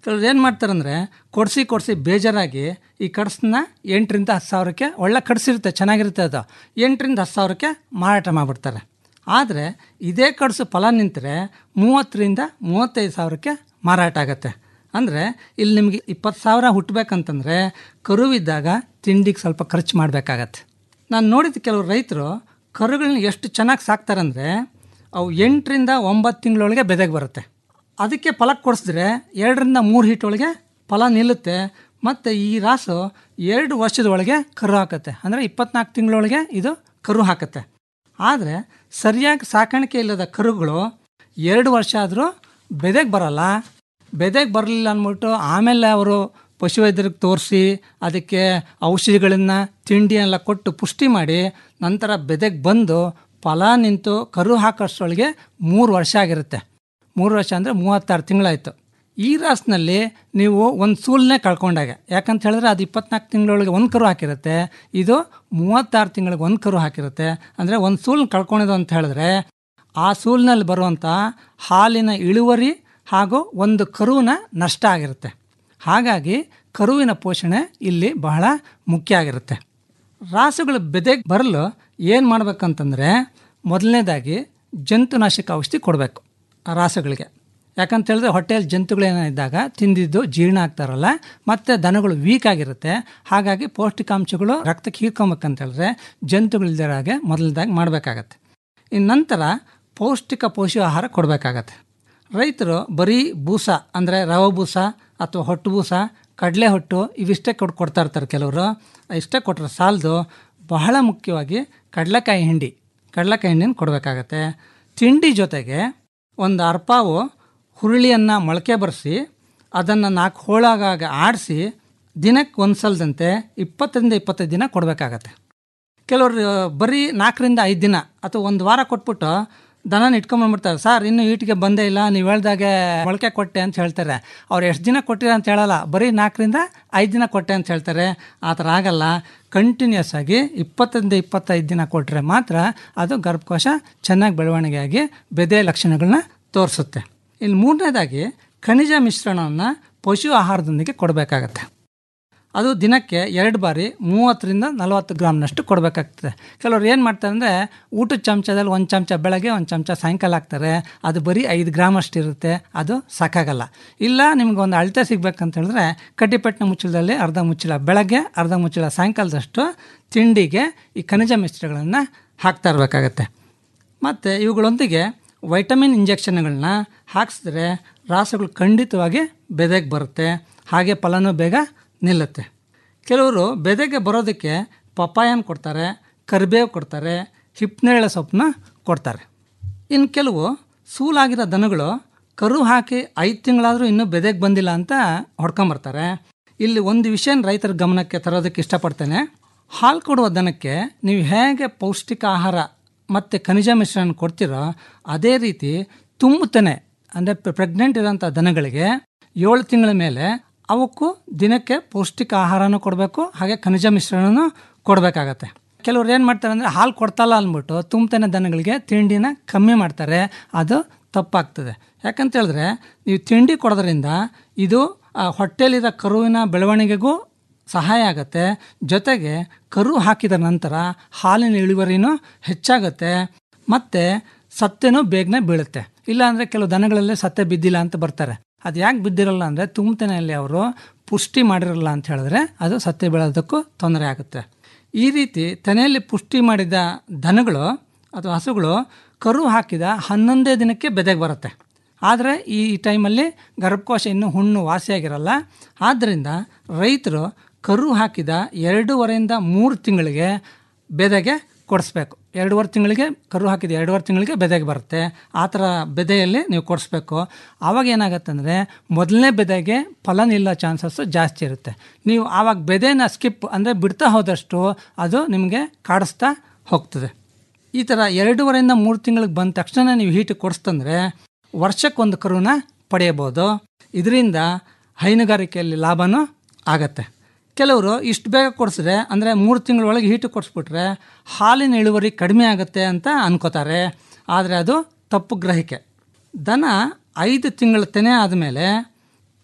ಕೆಲವ್ರು ಏನು ಮಾಡ್ತಾರಂದರೆ ಕೊಡಿಸಿ ಕೊಡಿಸಿ ಬೇಜಾರಾಗಿ ಈ ಕಡ್ಸನ್ನ ಎಂಟರಿಂದ ಹತ್ತು ಸಾವಿರಕ್ಕೆ ಒಳ್ಳೆ ಕಡ್ಸಿರುತ್ತೆ ಚೆನ್ನಾಗಿರುತ್ತೆ ಅದು ಎಂಟರಿಂದ ಹತ್ತು ಸಾವಿರಕ್ಕೆ ಮಾರಾಟ ಮಾಡಿಬಿಡ್ತಾರೆ ಆದರೆ ಇದೇ ಕಡ್ಸು ಫಲ ನಿಂತರೆ ಮೂವತ್ತರಿಂದ ಮೂವತ್ತೈದು ಸಾವಿರಕ್ಕೆ ಮಾರಾಟ ಆಗುತ್ತೆ ಅಂದರೆ ಇಲ್ಲಿ ನಿಮಗೆ ಇಪ್ಪತ್ತು ಸಾವಿರ ಹುಟ್ಟಬೇಕಂತಂದರೆ ಕರುವಿದ್ದಾಗ ತಿಂಡಿಗೆ ಸ್ವಲ್ಪ ಖರ್ಚು ಮಾಡಬೇಕಾಗತ್ತೆ ನಾನು ನೋಡಿದ ಕೆಲವು ರೈತರು ಕರುಗಳನ್ನ ಎಷ್ಟು ಚೆನ್ನಾಗಿ ಸಾಕ್ತಾರಂದರೆ ಅವು ಎಂಟರಿಂದ ಒಂಬತ್ತು ತಿಂಗಳೊಳಗೆ ಬೆದೆಗೆ ಬರುತ್ತೆ ಅದಕ್ಕೆ ಫಲ ಕೊಡಿಸಿದ್ರೆ ಎರಡರಿಂದ ಮೂರು ಹೀಟೊಳಗೆ ಫಲ ನಿಲ್ಲುತ್ತೆ ಮತ್ತು ಈ ರಾಸು ಎರಡು ವರ್ಷದ ಒಳಗೆ ಕರು ಹಾಕುತ್ತೆ ಅಂದರೆ ಇಪ್ಪತ್ನಾಲ್ಕು ತಿಂಗಳೊಳಗೆ ಇದು ಕರು ಹಾಕುತ್ತೆ ಆದರೆ ಸರಿಯಾಗಿ ಸಾಕಾಣಿಕೆ ಇಲ್ಲದ ಕರುಗಳು ಎರಡು ವರ್ಷ ಆದರೂ ಬೆದೆಗೆ ಬರಲ್ಲ ಬೆದೆಗೆ ಬರಲಿಲ್ಲ ಅಂದ್ಬಿಟ್ಟು ಆಮೇಲೆ ಅವರು ಪಶುವೈದ್ಯರಿಗೆ ತೋರಿಸಿ ಅದಕ್ಕೆ ಔಷಧಿಗಳನ್ನು ತಿಂಡಿಯೆಲ್ಲ ಕೊಟ್ಟು ಪುಷ್ಟಿ ಮಾಡಿ ನಂತರ ಬೆದೆಗೆ ಬಂದು ಫಲ ನಿಂತು ಕರು ಹಾಕೋಷ್ಟರೊಳಗೆ ಮೂರು ವರ್ಷ ಆಗಿರುತ್ತೆ ಮೂರು ವರ್ಷ ಅಂದರೆ ಮೂವತ್ತಾರು ತಿಂಗಳಾಯಿತು ಈ ರಾಸ್ನಲ್ಲಿ ನೀವು ಒಂದು ಸೂಲನ್ನೇ ಕಳ್ಕೊಂಡಾಗ ಯಾಕಂತ ಹೇಳಿದ್ರೆ ಅದು ಇಪ್ಪತ್ನಾಲ್ಕು ತಿಂಗಳೊಳಗೆ ಒಂದು ಕರು ಹಾಕಿರುತ್ತೆ ಇದು ಮೂವತ್ತಾರು ತಿಂಗಳಿಗೆ ಒಂದು ಕರು ಹಾಕಿರುತ್ತೆ ಅಂದರೆ ಒಂದು ಸೂಲ್ನ ಕಳ್ಕೊಂಡಿದ್ದು ಅಂತ ಹೇಳಿದ್ರೆ ಆ ಸೂಲ್ನಲ್ಲಿ ಬರುವಂಥ ಹಾಲಿನ ಇಳುವರಿ ಹಾಗೂ ಒಂದು ಕರುವಿನ ನಷ್ಟ ಆಗಿರುತ್ತೆ ಹಾಗಾಗಿ ಕರುವಿನ ಪೋಷಣೆ ಇಲ್ಲಿ ಬಹಳ ಮುಖ್ಯ ಆಗಿರುತ್ತೆ ರಾಸುಗಳು ಬೆದೆಗೆ ಬರಲು ಏನು ಮಾಡ್ಬೇಕಂತಂದರೆ ಮೊದಲನೇದಾಗಿ ಜಂತುನಾಶಕ ಔಷಧಿ ಕೊಡಬೇಕು ಆ ರಾಸುಗಳಿಗೆ ಯಾಕಂತ ಹೇಳಿದ್ರೆ ಹೊಟ್ಟೆಯಲ್ಲಿ ಜಂತುಗಳೇನಿದ್ದಾಗ ತಿಂದಿದ್ದು ಜೀರ್ಣ ಆಗ್ತಾರಲ್ಲ ಮತ್ತು ದನಗಳು ವೀಕ್ ಆಗಿರುತ್ತೆ ಹಾಗಾಗಿ ಪೌಷ್ಟಿಕಾಂಶಗಳು ರಕ್ತಕ್ಕೆ ಹೀರ್ಕೊಬೇಕಂತ ಹೇಳಿದ್ರೆ ಜಂತುಗಳಿಲ್ದಿರ ಹಾಗೆ ಮೊದಲದಾಗಿ ಮಾಡಬೇಕಾಗತ್ತೆ ಇನ್ನು ನಂತರ ಪೌಷ್ಟಿಕ ಪೋಷಕ ಆಹಾರ ಕೊಡಬೇಕಾಗತ್ತೆ ರೈತರು ಬರೀ ಬೂಸ ಅಂದರೆ ರವೆ ಬೂಸ ಅಥವಾ ಹೊಟ್ಟು ಬೂಸ ಕಡಲೆ ಹೊಟ್ಟು ಇವಿಷ್ಟೇ ಕೊಟ್ಟು ಕೊಡ್ತಾ ಇರ್ತಾರೆ ಕೆಲವರು ಇಷ್ಟೇ ಕೊಟ್ಟರೆ ಸಾಲದು ಬಹಳ ಮುಖ್ಯವಾಗಿ ಕಡಲೆಕಾಯಿ ಹಿಂಡಿ ಕಡಲೆಕಾಯಿ ಹಿಂಡಿನ ಕೊಡಬೇಕಾಗತ್ತೆ ತಿಂಡಿ ಜೊತೆಗೆ ಒಂದು ಅರ್ಪಾವು ಹುರುಳಿಯನ್ನು ಮೊಳಕೆ ಬರೆಸಿ ಅದನ್ನು ನಾಲ್ಕು ಹೋಳಾಗ ಆಡಿಸಿ ದಿನಕ್ಕೆ ಒಂದು ಸಲದಂತೆ ಇಪ್ಪತ್ತರಿಂದ ಇಪ್ಪತ್ತೈದು ದಿನ ಕೊಡಬೇಕಾಗತ್ತೆ ಕೆಲವರು ಬರೀ ನಾಲ್ಕರಿಂದ ಐದು ದಿನ ಅಥವಾ ಒಂದು ವಾರ ಕೊಟ್ಬಿಟ್ಟು ದನನ ಇಟ್ಕೊಂಬಂದ್ಬಿಡ್ತಾರೆ ಸರ್ ಇನ್ನೂ ಈಟಿಗೆ ಬಂದೇ ಇಲ್ಲ ನೀವು ಹೇಳ್ದಾಗೆ ಮೊಳಕೆ ಕೊಟ್ಟೆ ಅಂತ ಹೇಳ್ತಾರೆ ಅವ್ರು ಎಷ್ಟು ದಿನ ಕೊಟ್ಟಿರ ಅಂತ ಹೇಳಲ್ಲ ಬರೀ ನಾಲ್ಕರಿಂದ ಐದು ದಿನ ಕೊಟ್ಟೆ ಅಂತ ಹೇಳ್ತಾರೆ ಆ ಥರ ಆಗಲ್ಲ ಕಂಟಿನ್ಯೂಸ್ ಆಗಿ ಇಪ್ಪತ್ತರಿಂದ ಇಪ್ಪತ್ತೈದು ದಿನ ಕೊಟ್ಟರೆ ಮಾತ್ರ ಅದು ಗರ್ಭಕೋಶ ಚೆನ್ನಾಗಿ ಬೆಳವಣಿಗೆ ಆಗಿ ಬೆದೆ ಲಕ್ಷಣಗಳನ್ನ ತೋರಿಸುತ್ತೆ ಇನ್ನು ಮೂರನೇದಾಗಿ ಖನಿಜ ಮಿಶ್ರಣವನ್ನು ಪಶು ಆಹಾರದೊಂದಿಗೆ ಕೊಡಬೇಕಾಗತ್ತೆ ಅದು ದಿನಕ್ಕೆ ಎರಡು ಬಾರಿ ಮೂವತ್ತರಿಂದ ನಲವತ್ತು ಗ್ರಾಮ್ನಷ್ಟು ಕೊಡಬೇಕಾಗ್ತದೆ ಕೆಲವ್ರು ಏನು ಮಾಡ್ತಾರೆ ಅಂದರೆ ಊಟದ ಚಮಚದಲ್ಲಿ ಒಂದು ಚಮಚ ಬೆಳಗ್ಗೆ ಒಂದು ಚಮಚ ಸಾಯಂಕಾಲ ಹಾಕ್ತಾರೆ ಅದು ಬರೀ ಐದು ಗ್ರಾಮ್ ಅಷ್ಟು ಇರುತ್ತೆ ಅದು ಸಾಕಾಗಲ್ಲ ಇಲ್ಲ ನಿಮ್ಗೆ ಒಂದು ಅಳತೆ ಸಿಗ್ಬೇಕಂತ ಹೇಳಿದ್ರೆ ಕಡ್ಡಿಪಟ್ಟಿನ ಮುಚ್ಚಳದಲ್ಲಿ ಅರ್ಧ ಮುಚ್ಚಳ ಬೆಳಗ್ಗೆ ಅರ್ಧ ಮುಚ್ಚಳ ಸಾಯಂಕಾಲದಷ್ಟು ತಿಂಡಿಗೆ ಈ ಖನಿಜ ಮಿಶ್ರಗಳನ್ನು ಹಾಕ್ತಾ ಇರಬೇಕಾಗತ್ತೆ ಮತ್ತು ಇವುಗಳೊಂದಿಗೆ ವೈಟಮಿನ್ ಇಂಜೆಕ್ಷನ್ಗಳನ್ನ ಹಾಕ್ಸಿದ್ರೆ ರಾಸುಗಳು ಖಂಡಿತವಾಗಿ ಬೆದೆಗೆ ಬರುತ್ತೆ ಹಾಗೆ ಫಲನೂ ಬೇಗ ನಿಲ್ಲುತ್ತೆ ಕೆಲವರು ಬೆದೆಗೆ ಬರೋದಕ್ಕೆ ಪಪ್ಪಾಯನ ಕೊಡ್ತಾರೆ ಕರಿಬೇವು ಕೊಡ್ತಾರೆ ಹಿಪ್ನೇಳೆ ಸೊಪ್ಪನ್ನ ಕೊಡ್ತಾರೆ ಇನ್ನು ಕೆಲವು ಸೂಲಾಗಿರೋ ದನಗಳು ಕರು ಹಾಕಿ ಐದು ತಿಂಗಳಾದರೂ ಇನ್ನೂ ಬೆದೆಗೆ ಬಂದಿಲ್ಲ ಅಂತ ಹೊಡ್ಕೊಂಬರ್ತಾರೆ ಇಲ್ಲಿ ಒಂದು ವಿಷಯ ರೈತರ ಗಮನಕ್ಕೆ ತರೋದಕ್ಕೆ ಇಷ್ಟಪಡ್ತೇನೆ ಹಾಲು ಕೊಡುವ ದನಕ್ಕೆ ನೀವು ಹೇಗೆ ಪೌಷ್ಟಿಕ ಆಹಾರ ಮತ್ತು ಖನಿಜ ಮಿಶ್ರಣ ಕೊಡ್ತೀರೋ ಅದೇ ರೀತಿ ತುಂಬುತ್ತನೆ ಅಂದರೆ ಪ್ರೆಗ್ನೆಂಟ್ ಇರೋಂಥ ದನಗಳಿಗೆ ಏಳು ತಿಂಗಳ ಮೇಲೆ ಅವಕ್ಕೂ ದಿನಕ್ಕೆ ಪೌಷ್ಟಿಕ ಆಹಾರನೂ ಕೊಡಬೇಕು ಹಾಗೆ ಖನಿಜ ಮಿಶ್ರಣನೂ ಕೊಡಬೇಕಾಗತ್ತೆ ಕೆಲವ್ರು ಏನು ಮಾಡ್ತಾರೆ ಅಂದರೆ ಹಾಲು ಕೊಡ್ತಲ್ಲ ಅಂದ್ಬಿಟ್ಟು ತುಂಬತನೆ ದನಗಳಿಗೆ ತಿಂಡಿನ ಕಮ್ಮಿ ಮಾಡ್ತಾರೆ ಅದು ತಪ್ಪಾಗ್ತದೆ ಯಾಕಂತ ಹೇಳಿದ್ರೆ ನೀವು ತಿಂಡಿ ಕೊಡೋದ್ರಿಂದ ಇದು ಆ ಹೊಟ್ಟೆಲಿರೋ ಕರುವಿನ ಬೆಳವಣಿಗೆಗೂ ಸಹಾಯ ಆಗುತ್ತೆ ಜೊತೆಗೆ ಕರು ಹಾಕಿದ ನಂತರ ಹಾಲಿನ ಇಳುವರಿನೂ ಹೆಚ್ಚಾಗುತ್ತೆ ಮತ್ತು ಸತ್ತೆನೂ ಬೇಗನೆ ಬೀಳುತ್ತೆ ಇಲ್ಲಾಂದರೆ ಕೆಲವು ದನಗಳಲ್ಲಿ ಸತ್ತೆ ಬಿದ್ದಿಲ್ಲ ಅಂತ ಬರ್ತಾರೆ ಅದು ಯಾಕೆ ಬಿದ್ದಿರಲ್ಲ ಅಂದರೆ ತುಂಬತನೆಯಲ್ಲಿ ಅವರು ಪುಷ್ಟಿ ಮಾಡಿರಲ್ಲ ಅಂತ ಹೇಳಿದ್ರೆ ಅದು ಸತ್ತೆ ಬೀಳೋದಕ್ಕೂ ತೊಂದರೆ ಆಗುತ್ತೆ ಈ ರೀತಿ ತೆನೆಯಲ್ಲಿ ಪುಷ್ಟಿ ಮಾಡಿದ ದನಗಳು ಅಥವಾ ಹಸುಗಳು ಕರು ಹಾಕಿದ ಹನ್ನೊಂದೇ ದಿನಕ್ಕೆ ಬೆದೆಗೆ ಬರುತ್ತೆ ಆದರೆ ಈ ಟೈಮಲ್ಲಿ ಗರ್ಭಕೋಶ ಇನ್ನೂ ಹುಣ್ಣು ವಾಸಿಯಾಗಿರಲ್ಲ ಆದ್ದರಿಂದ ರೈತರು ಕರು ಹಾಕಿದ ಎರಡೂವರೆಯಿಂದ ಮೂರು ತಿಂಗಳಿಗೆ ಬೆದೆಗೆ ಕೊಡಿಸ್ಬೇಕು ಎರಡೂವರೆ ತಿಂಗಳಿಗೆ ಕರು ಹಾಕಿದ ಎರಡೂವರೆ ತಿಂಗಳಿಗೆ ಬೆದೆಗೆ ಬರುತ್ತೆ ಆ ಥರ ಬೆದೆಯಲ್ಲಿ ನೀವು ಕೊಡಿಸ್ಬೇಕು ಆವಾಗ ಏನಾಗುತ್ತೆ ಅಂದರೆ ಮೊದಲನೇ ಬೆದೆಗೆ ಫಲ ನಿಲ್ಲೋ ಚಾನ್ಸಸ್ಸು ಜಾಸ್ತಿ ಇರುತ್ತೆ ನೀವು ಆವಾಗ ಬೆದೆನ ಸ್ಕಿಪ್ ಅಂದರೆ ಬಿಡ್ತಾ ಹೋದಷ್ಟು ಅದು ನಿಮಗೆ ಕಾಡಿಸ್ತಾ ಹೋಗ್ತದೆ ಈ ಥರ ಎರಡೂವರೆಯಿಂದ ಮೂರು ತಿಂಗಳಿಗೆ ಬಂದ ತಕ್ಷಣ ನೀವು ಹೀಟ್ ಕೊಡಿಸ್ತಂದ್ರೆ ವರ್ಷಕ್ಕೊಂದು ಕರುನ ಪಡೆಯಬೋದು ಇದರಿಂದ ಹೈನುಗಾರಿಕೆಯಲ್ಲಿ ಲಾಭನೂ ಆಗತ್ತೆ ಕೆಲವರು ಇಷ್ಟು ಬೇಗ ಕೊಡಿಸಿದ್ರೆ ಅಂದರೆ ಮೂರು ತಿಂಗಳೊಳಗೆ ಹೀಟು ಕೊಡಿಸ್ಬಿಟ್ರೆ ಹಾಲಿನ ಇಳುವರಿ ಕಡಿಮೆ ಆಗುತ್ತೆ ಅಂತ ಅನ್ಕೋತಾರೆ ಆದರೆ ಅದು ತಪ್ಪು ಗ್ರಹಿಕೆ ದನ ಐದು ತಿಂಗಳ ತೆನೆ ಆದಮೇಲೆ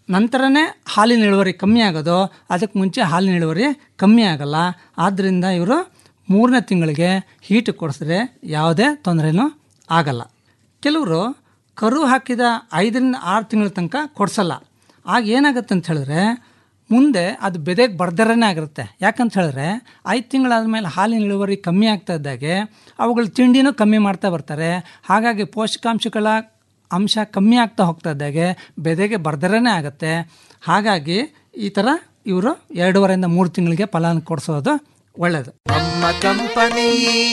ನಂತರನೇ ಹಾಲಿನ ಇಳುವರಿ ಕಮ್ಮಿ ಆಗೋದು ಅದಕ್ಕೆ ಮುಂಚೆ ಹಾಲಿನ ಇಳುವರಿ ಕಮ್ಮಿ ಆಗಲ್ಲ ಆದ್ದರಿಂದ ಇವರು ಮೂರನೇ ತಿಂಗಳಿಗೆ ಹೀಟ್ ಕೊಡಿಸಿದ್ರೆ ಯಾವುದೇ ತೊಂದರೆನೂ ಆಗಲ್ಲ ಕೆಲವರು ಕರು ಹಾಕಿದ ಐದರಿಂದ ಆರು ತಿಂಗಳ ತನಕ ಕೊಡಿಸಲ್ಲ ಆಗ ಏನಾಗುತ್ತೆ ಅಂತ ಹೇಳಿದ್ರೆ ಮುಂದೆ ಅದು ಬೆದೆಗೆ ಬರ್ದರನೇ ಆಗಿರುತ್ತೆ ಯಾಕಂತ ಹೇಳಿದ್ರೆ ಐದು ತಿಂಗಳಾದಮೇಲೆ ಹಾಲಿನ ಇಳುವರಿ ಕಮ್ಮಿ ಆಗ್ತಾ ಇದ್ದಾಗೆ ಅವುಗಳ ತಿಂಡಿನೂ ಕಮ್ಮಿ ಮಾಡ್ತಾ ಬರ್ತಾರೆ ಹಾಗಾಗಿ ಪೋಷಕಾಂಶಗಳ ಅಂಶ ಕಮ್ಮಿ ಆಗ್ತಾ ಹೋಗ್ತಾ ಇದ್ದಾಗೆ ಬೆದೆಗೆ ಬರ್ದರನೇ ಆಗುತ್ತೆ ಹಾಗಾಗಿ ಈ ಥರ ಇವರು ಎರಡೂವರೆಯಿಂದ ಮೂರು ತಿಂಗಳಿಗೆ ಫಲಾನ ಕೊಡಿಸೋದು ಒಳ್ಳೆಯದು ನಮ್ಮ ಕಂಪನಿ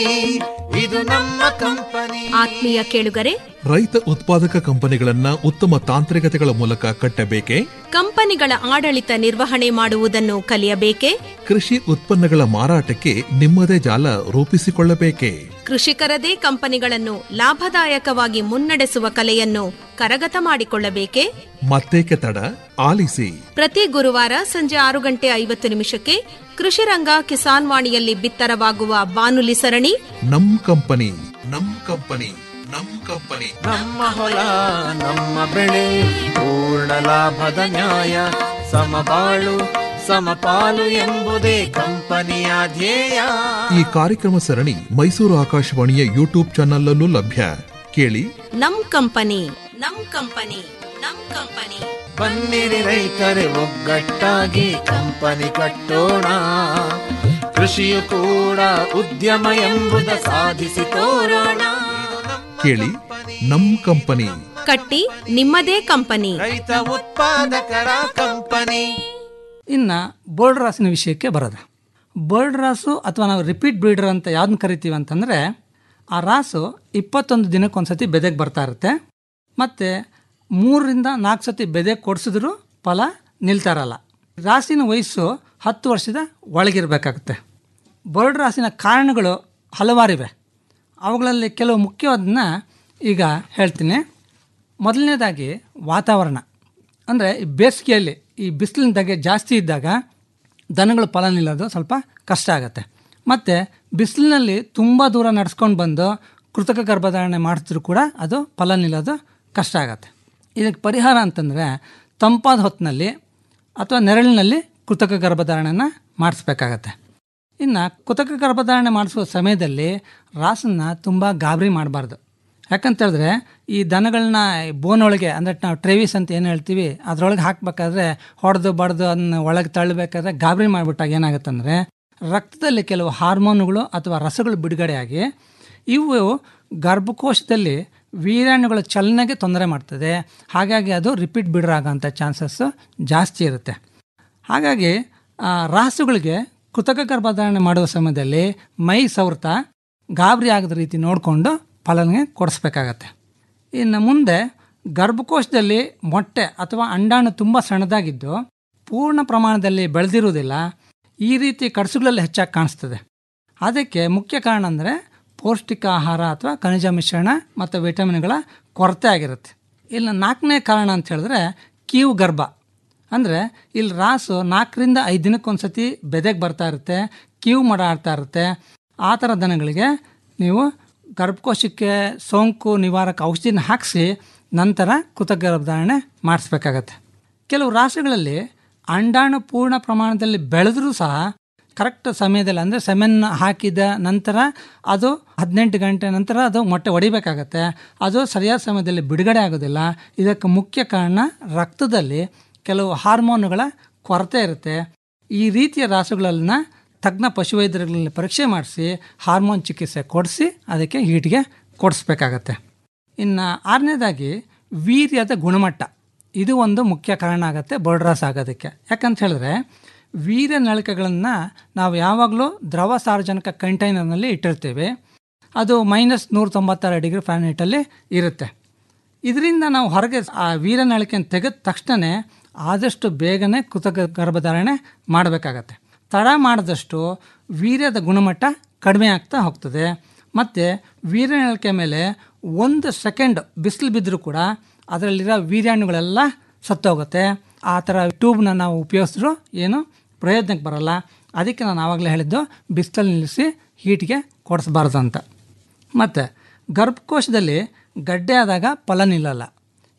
ಇದು ನಮ್ಮ ಕಂಪನಿ ಆತ್ಮೀಯ ಕೇಳುಗರೆ ರೈತ ಉತ್ಪಾದಕ ಕಂಪನಿಗಳನ್ನ ಉತ್ತಮ ತಾಂತ್ರಿಕತೆಗಳ ಮೂಲಕ ಕಟ್ಟಬೇಕೆ ಕಂಪನಿಗಳ ಆಡಳಿತ ನಿರ್ವಹಣೆ ಮಾಡುವುದನ್ನು ಕಲಿಯಬೇಕೆ ಕೃಷಿ ಉತ್ಪನ್ನಗಳ ಮಾರಾಟಕ್ಕೆ ನಿಮ್ಮದೇ ಜಾಲ ರೂಪಿಸಿಕೊಳ್ಳಬೇಕೆ ಕೃಷಿಕರದೇ ಕಂಪನಿಗಳನ್ನು ಲಾಭದಾಯಕವಾಗಿ ಮುನ್ನಡೆಸುವ ಕಲೆಯನ್ನು ಕರಗತ ಮಾಡಿಕೊಳ್ಳಬೇಕೆ ಮತ್ತೇಕೆ ತಡ ಆಲಿಸಿ ಪ್ರತಿ ಗುರುವಾರ ಸಂಜೆ ಆರು ಗಂಟೆ ಐವತ್ತು ನಿಮಿಷಕ್ಕೆ ಕೃಷಿರಂಗ ಕಿಸಾನ್ ವಾಣಿಯಲ್ಲಿ ಬಿತ್ತರವಾಗುವ ಬಾನುಲಿ ಸರಣಿ ನಮ್ ಕಂಪನಿ ನಮ್ ಕಂಪನಿ ನಮ್ ಕಂಪನಿ ನಮ್ಮ ಹೊಲ ನಮ್ಮ ಬೆಳೆ ಪೂರ್ಣ ಲಾಭದ ನ್ಯಾಯ ಸಮಬಾಳು ಸಮಪಾಲು ಎಂಬುದೇ ಕಂಪನಿಯ ಧ್ಯೇಯ ಈ ಕಾರ್ಯಕ್ರಮ ಸರಣಿ ಮೈಸೂರು ಆಕಾಶವಾಣಿಯ ಯೂಟ್ಯೂಬ್ ಚಾನಲ್ಲೂ ಲಭ್ಯ ಕೇಳಿ ನಮ್ ಕಂಪನಿ ನಮ್ ಕಂಪನಿ ನಮ್ ಕಂಪನಿ ಬನ್ನಿರಿ ರೈತರೆ ಒಗ್ಗಟ್ಟಾಗಿ ಕಂಪನಿ ಕಟ್ಟೋಣ ಕೃಷಿಯು ಕೂಡ ಉದ್ಯಮ ಎಂಬುದ ಸಾಧಿಸಿ ತೋರೋಣ ಕೇಳಿ ನಮ್ ಕಂಪನಿ ಕಟ್ಟಿ ನಿಮ್ಮದೇ ಕಂಪನಿ ರೈತ ಉತ್ಪಾದಕರ ಕಂಪನಿ ಇನ್ನು ಬೋರ್ಡ್ ರಾಸಿನ ವಿಷಯಕ್ಕೆ ಬರೋದು ಬೋರ್ಡ್ ರಾಸು ಅಥವಾ ನಾವು ರಿಪೀಟ್ ಬ್ರೀಡರ್ ಅಂತ ಯಾವ್ದನ್ನ ಕರಿತೀವಿ ಅಂತಂದರೆ ಆ ರಾಸು ಇಪ್ಪತ್ತೊಂದು ದಿನಕ್ಕೊಂದ್ಸತಿ ಬೆದೆಗೆ ಬರ್ತಾ ಇರುತ್ತೆ ಮತ್ತು ಮೂರರಿಂದ ನಾಲ್ಕು ಸತಿ ಬೆದೆಗೆ ಕೊಡಿಸಿದ್ರು ಫಲ ನಿಲ್ತಾ ಇರಲ್ಲ ರಾಸಿನ ವಯಸ್ಸು ಹತ್ತು ವರ್ಷದ ಒಳಗಿರಬೇಕಾಗುತ್ತೆ ಬೋರ್ಡ್ ರಾಸಿನ ಕಾರಣಗಳು ಹಲವಾರಿವೆ ಅವುಗಳಲ್ಲಿ ಕೆಲವು ಮುಖ್ಯವಾದನ್ನ ಈಗ ಹೇಳ್ತೀನಿ ಮೊದಲನೇದಾಗಿ ವಾತಾವರಣ ಅಂದರೆ ಈ ಬೇಸಿಗೆಯಲ್ಲಿ ಈ ಬಿಸಿಲಿನ ಧಗೆ ಜಾಸ್ತಿ ಇದ್ದಾಗ ದನಗಳು ಫಲ ನಿಲ್ಲೋದು ಸ್ವಲ್ಪ ಕಷ್ಟ ಆಗುತ್ತೆ ಮತ್ತು ಬಿಸಿಲಿನಲ್ಲಿ ತುಂಬ ದೂರ ನಡ್ಸ್ಕೊಂಡು ಬಂದು ಕೃತಕ ಗರ್ಭಧಾರಣೆ ಮಾಡಿಸಿದ್ರು ಕೂಡ ಅದು ಫಲ ನಿಲ್ಲೋದು ಕಷ್ಟ ಆಗುತ್ತೆ ಇದಕ್ಕೆ ಪರಿಹಾರ ಅಂತಂದರೆ ತಂಪಾದ ಹೊತ್ತಿನಲ್ಲಿ ಅಥವಾ ನೆರಳಿನಲ್ಲಿ ಕೃತಕ ಗರ್ಭಧಾರಣೆನ ಮಾಡಿಸ್ಬೇಕಾಗತ್ತೆ ಇನ್ನು ಕೃತಕ ಗರ್ಭಧಾರಣೆ ಮಾಡಿಸುವ ಸಮಯದಲ್ಲಿ ರಾಸನ್ನು ತುಂಬ ಗಾಬರಿ ಮಾಡಬಾರ್ದು ಯಾಕಂತ ಹೇಳಿದ್ರೆ ಈ ದನಗಳನ್ನ ಬೋನೊಳಗೆ ಅಂದರೆ ನಾವು ಟ್ರೇವಿಸ್ ಅಂತ ಏನು ಹೇಳ್ತೀವಿ ಅದರೊಳಗೆ ಹಾಕಬೇಕಾದ್ರೆ ಹೊಡೆದು ಬಡ್ದು ಅದನ್ನ ಒಳಗೆ ತಳ್ಳಬೇಕಾದ್ರೆ ಗಾಬರಿ ಮಾಡಿಬಿಟ್ಟಾಗ ಏನಾಗುತ್ತಂದರೆ ರಕ್ತದಲ್ಲಿ ಕೆಲವು ಹಾರ್ಮೋನುಗಳು ಅಥವಾ ರಸಗಳು ಬಿಡುಗಡೆಯಾಗಿ ಇವು ಗರ್ಭಕೋಶದಲ್ಲಿ ವೀರ್ಯಾಣುಗಳ ಚಲನೆಗೆ ತೊಂದರೆ ಮಾಡ್ತದೆ ಹಾಗಾಗಿ ಅದು ರಿಪೀಟ್ ಬಿಡರ್ ಆಗೋಂಥ ಚಾನ್ಸಸ್ಸು ಜಾಸ್ತಿ ಇರುತ್ತೆ ಹಾಗಾಗಿ ಆ, ರಾಸುಗಳಿಗೆ ಕೃತಕ ಗರ್ಭಧಾರಣೆ ಮಾಡುವ ಸಮಯದಲ್ಲಿ ಮೈ ಸವೃತ ಗಾಬರಿ ಆಗದ ರೀತಿ ನೋಡಿಕೊಂಡು ಫಲನೆ ಕೊಡಿಸ್ಬೇಕಾಗತ್ತೆ ಇನ್ನು ಮುಂದೆ ಗರ್ಭಕೋಶದಲ್ಲಿ ಮೊಟ್ಟೆ ಅಥವಾ ಅಂಡಾಣು ತುಂಬ ಸಣ್ಣದಾಗಿದ್ದು ಪೂರ್ಣ ಪ್ರಮಾಣದಲ್ಲಿ ಬೆಳೆದಿರುವುದಿಲ್ಲ ಈ ರೀತಿ ಕಡಸುಗಳಲ್ಲಿ ಹೆಚ್ಚಾಗಿ ಕಾಣಿಸ್ತದೆ ಅದಕ್ಕೆ ಮುಖ್ಯ ಕಾರಣ ಅಂದರೆ ಪೌಷ್ಟಿಕ ಆಹಾರ ಅಥವಾ ಖನಿಜ ಮಿಶ್ರಣ ಮತ್ತು ವಿಟಮಿನ್ಗಳ ಕೊರತೆ ಆಗಿರುತ್ತೆ ಇನ್ನು ನಾಲ್ಕನೇ ಕಾರಣ ಅಂತ ಹೇಳಿದ್ರೆ ಕೀವು ಗರ್ಭ ಅಂದರೆ ಇಲ್ಲಿ ರಾಸು ನಾಲ್ಕರಿಂದ ಐದು ದಿನಕ್ಕೊಂದ್ಸತಿ ಬೆದೆಗೆ ಬರ್ತಾ ಇರುತ್ತೆ ಕೀವು ಮಡ ಆಡ್ತಾ ಇರುತ್ತೆ ಆ ಥರ ದನಗಳಿಗೆ ನೀವು ಗರ್ಭಕೋಶಕ್ಕೆ ಸೋಂಕು ನಿವಾರಕ ಔಷಧಿನ ಹಾಕಿಸಿ ನಂತರ ಕೃತಕ ಗರ್ಭಧಾರಣೆ ಮಾಡಿಸ್ಬೇಕಾಗತ್ತೆ ಕೆಲವು ರಾಸುಗಳಲ್ಲಿ ಅಂಡಾಣು ಪೂರ್ಣ ಪ್ರಮಾಣದಲ್ಲಿ ಬೆಳೆದರೂ ಸಹ ಕರೆಕ್ಟ್ ಸಮಯದಲ್ಲಿ ಅಂದರೆ ಸೆಮೆನ್ ಹಾಕಿದ ನಂತರ ಅದು ಹದಿನೆಂಟು ಗಂಟೆ ನಂತರ ಅದು ಮೊಟ್ಟೆ ಹೊಡಿಬೇಕಾಗತ್ತೆ ಅದು ಸರಿಯಾದ ಸಮಯದಲ್ಲಿ ಬಿಡುಗಡೆ ಆಗೋದಿಲ್ಲ ಇದಕ್ಕೆ ಮುಖ್ಯ ಕಾರಣ ರಕ್ತದಲ್ಲಿ ಕೆಲವು ಹಾರ್ಮೋನುಗಳ ಕೊರತೆ ಇರುತ್ತೆ ಈ ರೀತಿಯ ರಾಸುಗಳನ್ನ ತಜ್ಞ ಪಶುವೈದ್ಯರುಗಳಲ್ಲಿ ಪರೀಕ್ಷೆ ಮಾಡಿಸಿ ಹಾರ್ಮೋನ್ ಚಿಕಿತ್ಸೆ ಕೊಡಿಸಿ ಅದಕ್ಕೆ ಹೀಟಿಗೆ ಕೊಡಿಸ್ಬೇಕಾಗತ್ತೆ ಇನ್ನು ಆರನೇದಾಗಿ ವೀರ್ಯದ ಗುಣಮಟ್ಟ ಇದು ಒಂದು ಮುಖ್ಯ ಕಾರಣ ಆಗುತ್ತೆ ಬೋರ್ಡ್ರಾಸ್ ಆಗೋದಕ್ಕೆ ಯಾಕಂತ ಹೇಳಿದ್ರೆ ವೀರ್ಯ ನಳಿಕೆಗಳನ್ನು ನಾವು ಯಾವಾಗಲೂ ದ್ರವ ಸಾರ್ವಜನಿಕ ಕಂಟೈನರ್ನಲ್ಲಿ ಇಟ್ಟಿರ್ತೀವಿ ಅದು ಮೈನಸ್ ನೂರ ತೊಂಬತ್ತಾರು ಡಿಗ್ರಿ ಫ್ಯಾನಿಟಲ್ಲಿ ಇರುತ್ತೆ ಇದರಿಂದ ನಾವು ಹೊರಗೆ ಆ ವೀರ್ಯ ನಳಿಕೆಯನ್ನು ತೆಗೆದ ತಕ್ಷಣ ಆದಷ್ಟು ಬೇಗನೆ ಕೃತಕ ಗರ್ಭಧಾರಣೆ ಮಾಡಬೇಕಾಗತ್ತೆ ತಡ ಮಾಡಿದಷ್ಟು ವೀರ್ಯದ ಗುಣಮಟ್ಟ ಕಡಿಮೆ ಆಗ್ತಾ ಹೋಗ್ತದೆ ಮತ್ತು ವೀರ್ಯ ನಳಿಕೆ ಮೇಲೆ ಒಂದು ಸೆಕೆಂಡ್ ಬಿಸಿಲು ಬಿದ್ದರೂ ಕೂಡ ಅದರಲ್ಲಿರೋ ವೀರ್ಯಾಣುಗಳೆಲ್ಲ ಸತ್ತೋಗುತ್ತೆ ಆ ಥರ ಟ್ಯೂಬ್ನ ನಾವು ಉಪಯೋಗಿಸಿದ್ರು ಏನು ಪ್ರಯೋಜನಕ್ಕೆ ಬರಲ್ಲ ಅದಕ್ಕೆ ನಾನು ಆವಾಗಲೇ ಹೇಳಿದ್ದು ಬಿಸಿಲಲ್ಲಿ ನಿಲ್ಲಿಸಿ ಹೀಟ್ಗೆ ಕೊಡಿಸ್ಬಾರ್ದು ಅಂತ ಮತ್ತು ಗರ್ಭಕೋಶದಲ್ಲಿ ಗಡ್ಡೆ ಆದಾಗ ಫಲ ನಿಲ್ಲಲ್ಲ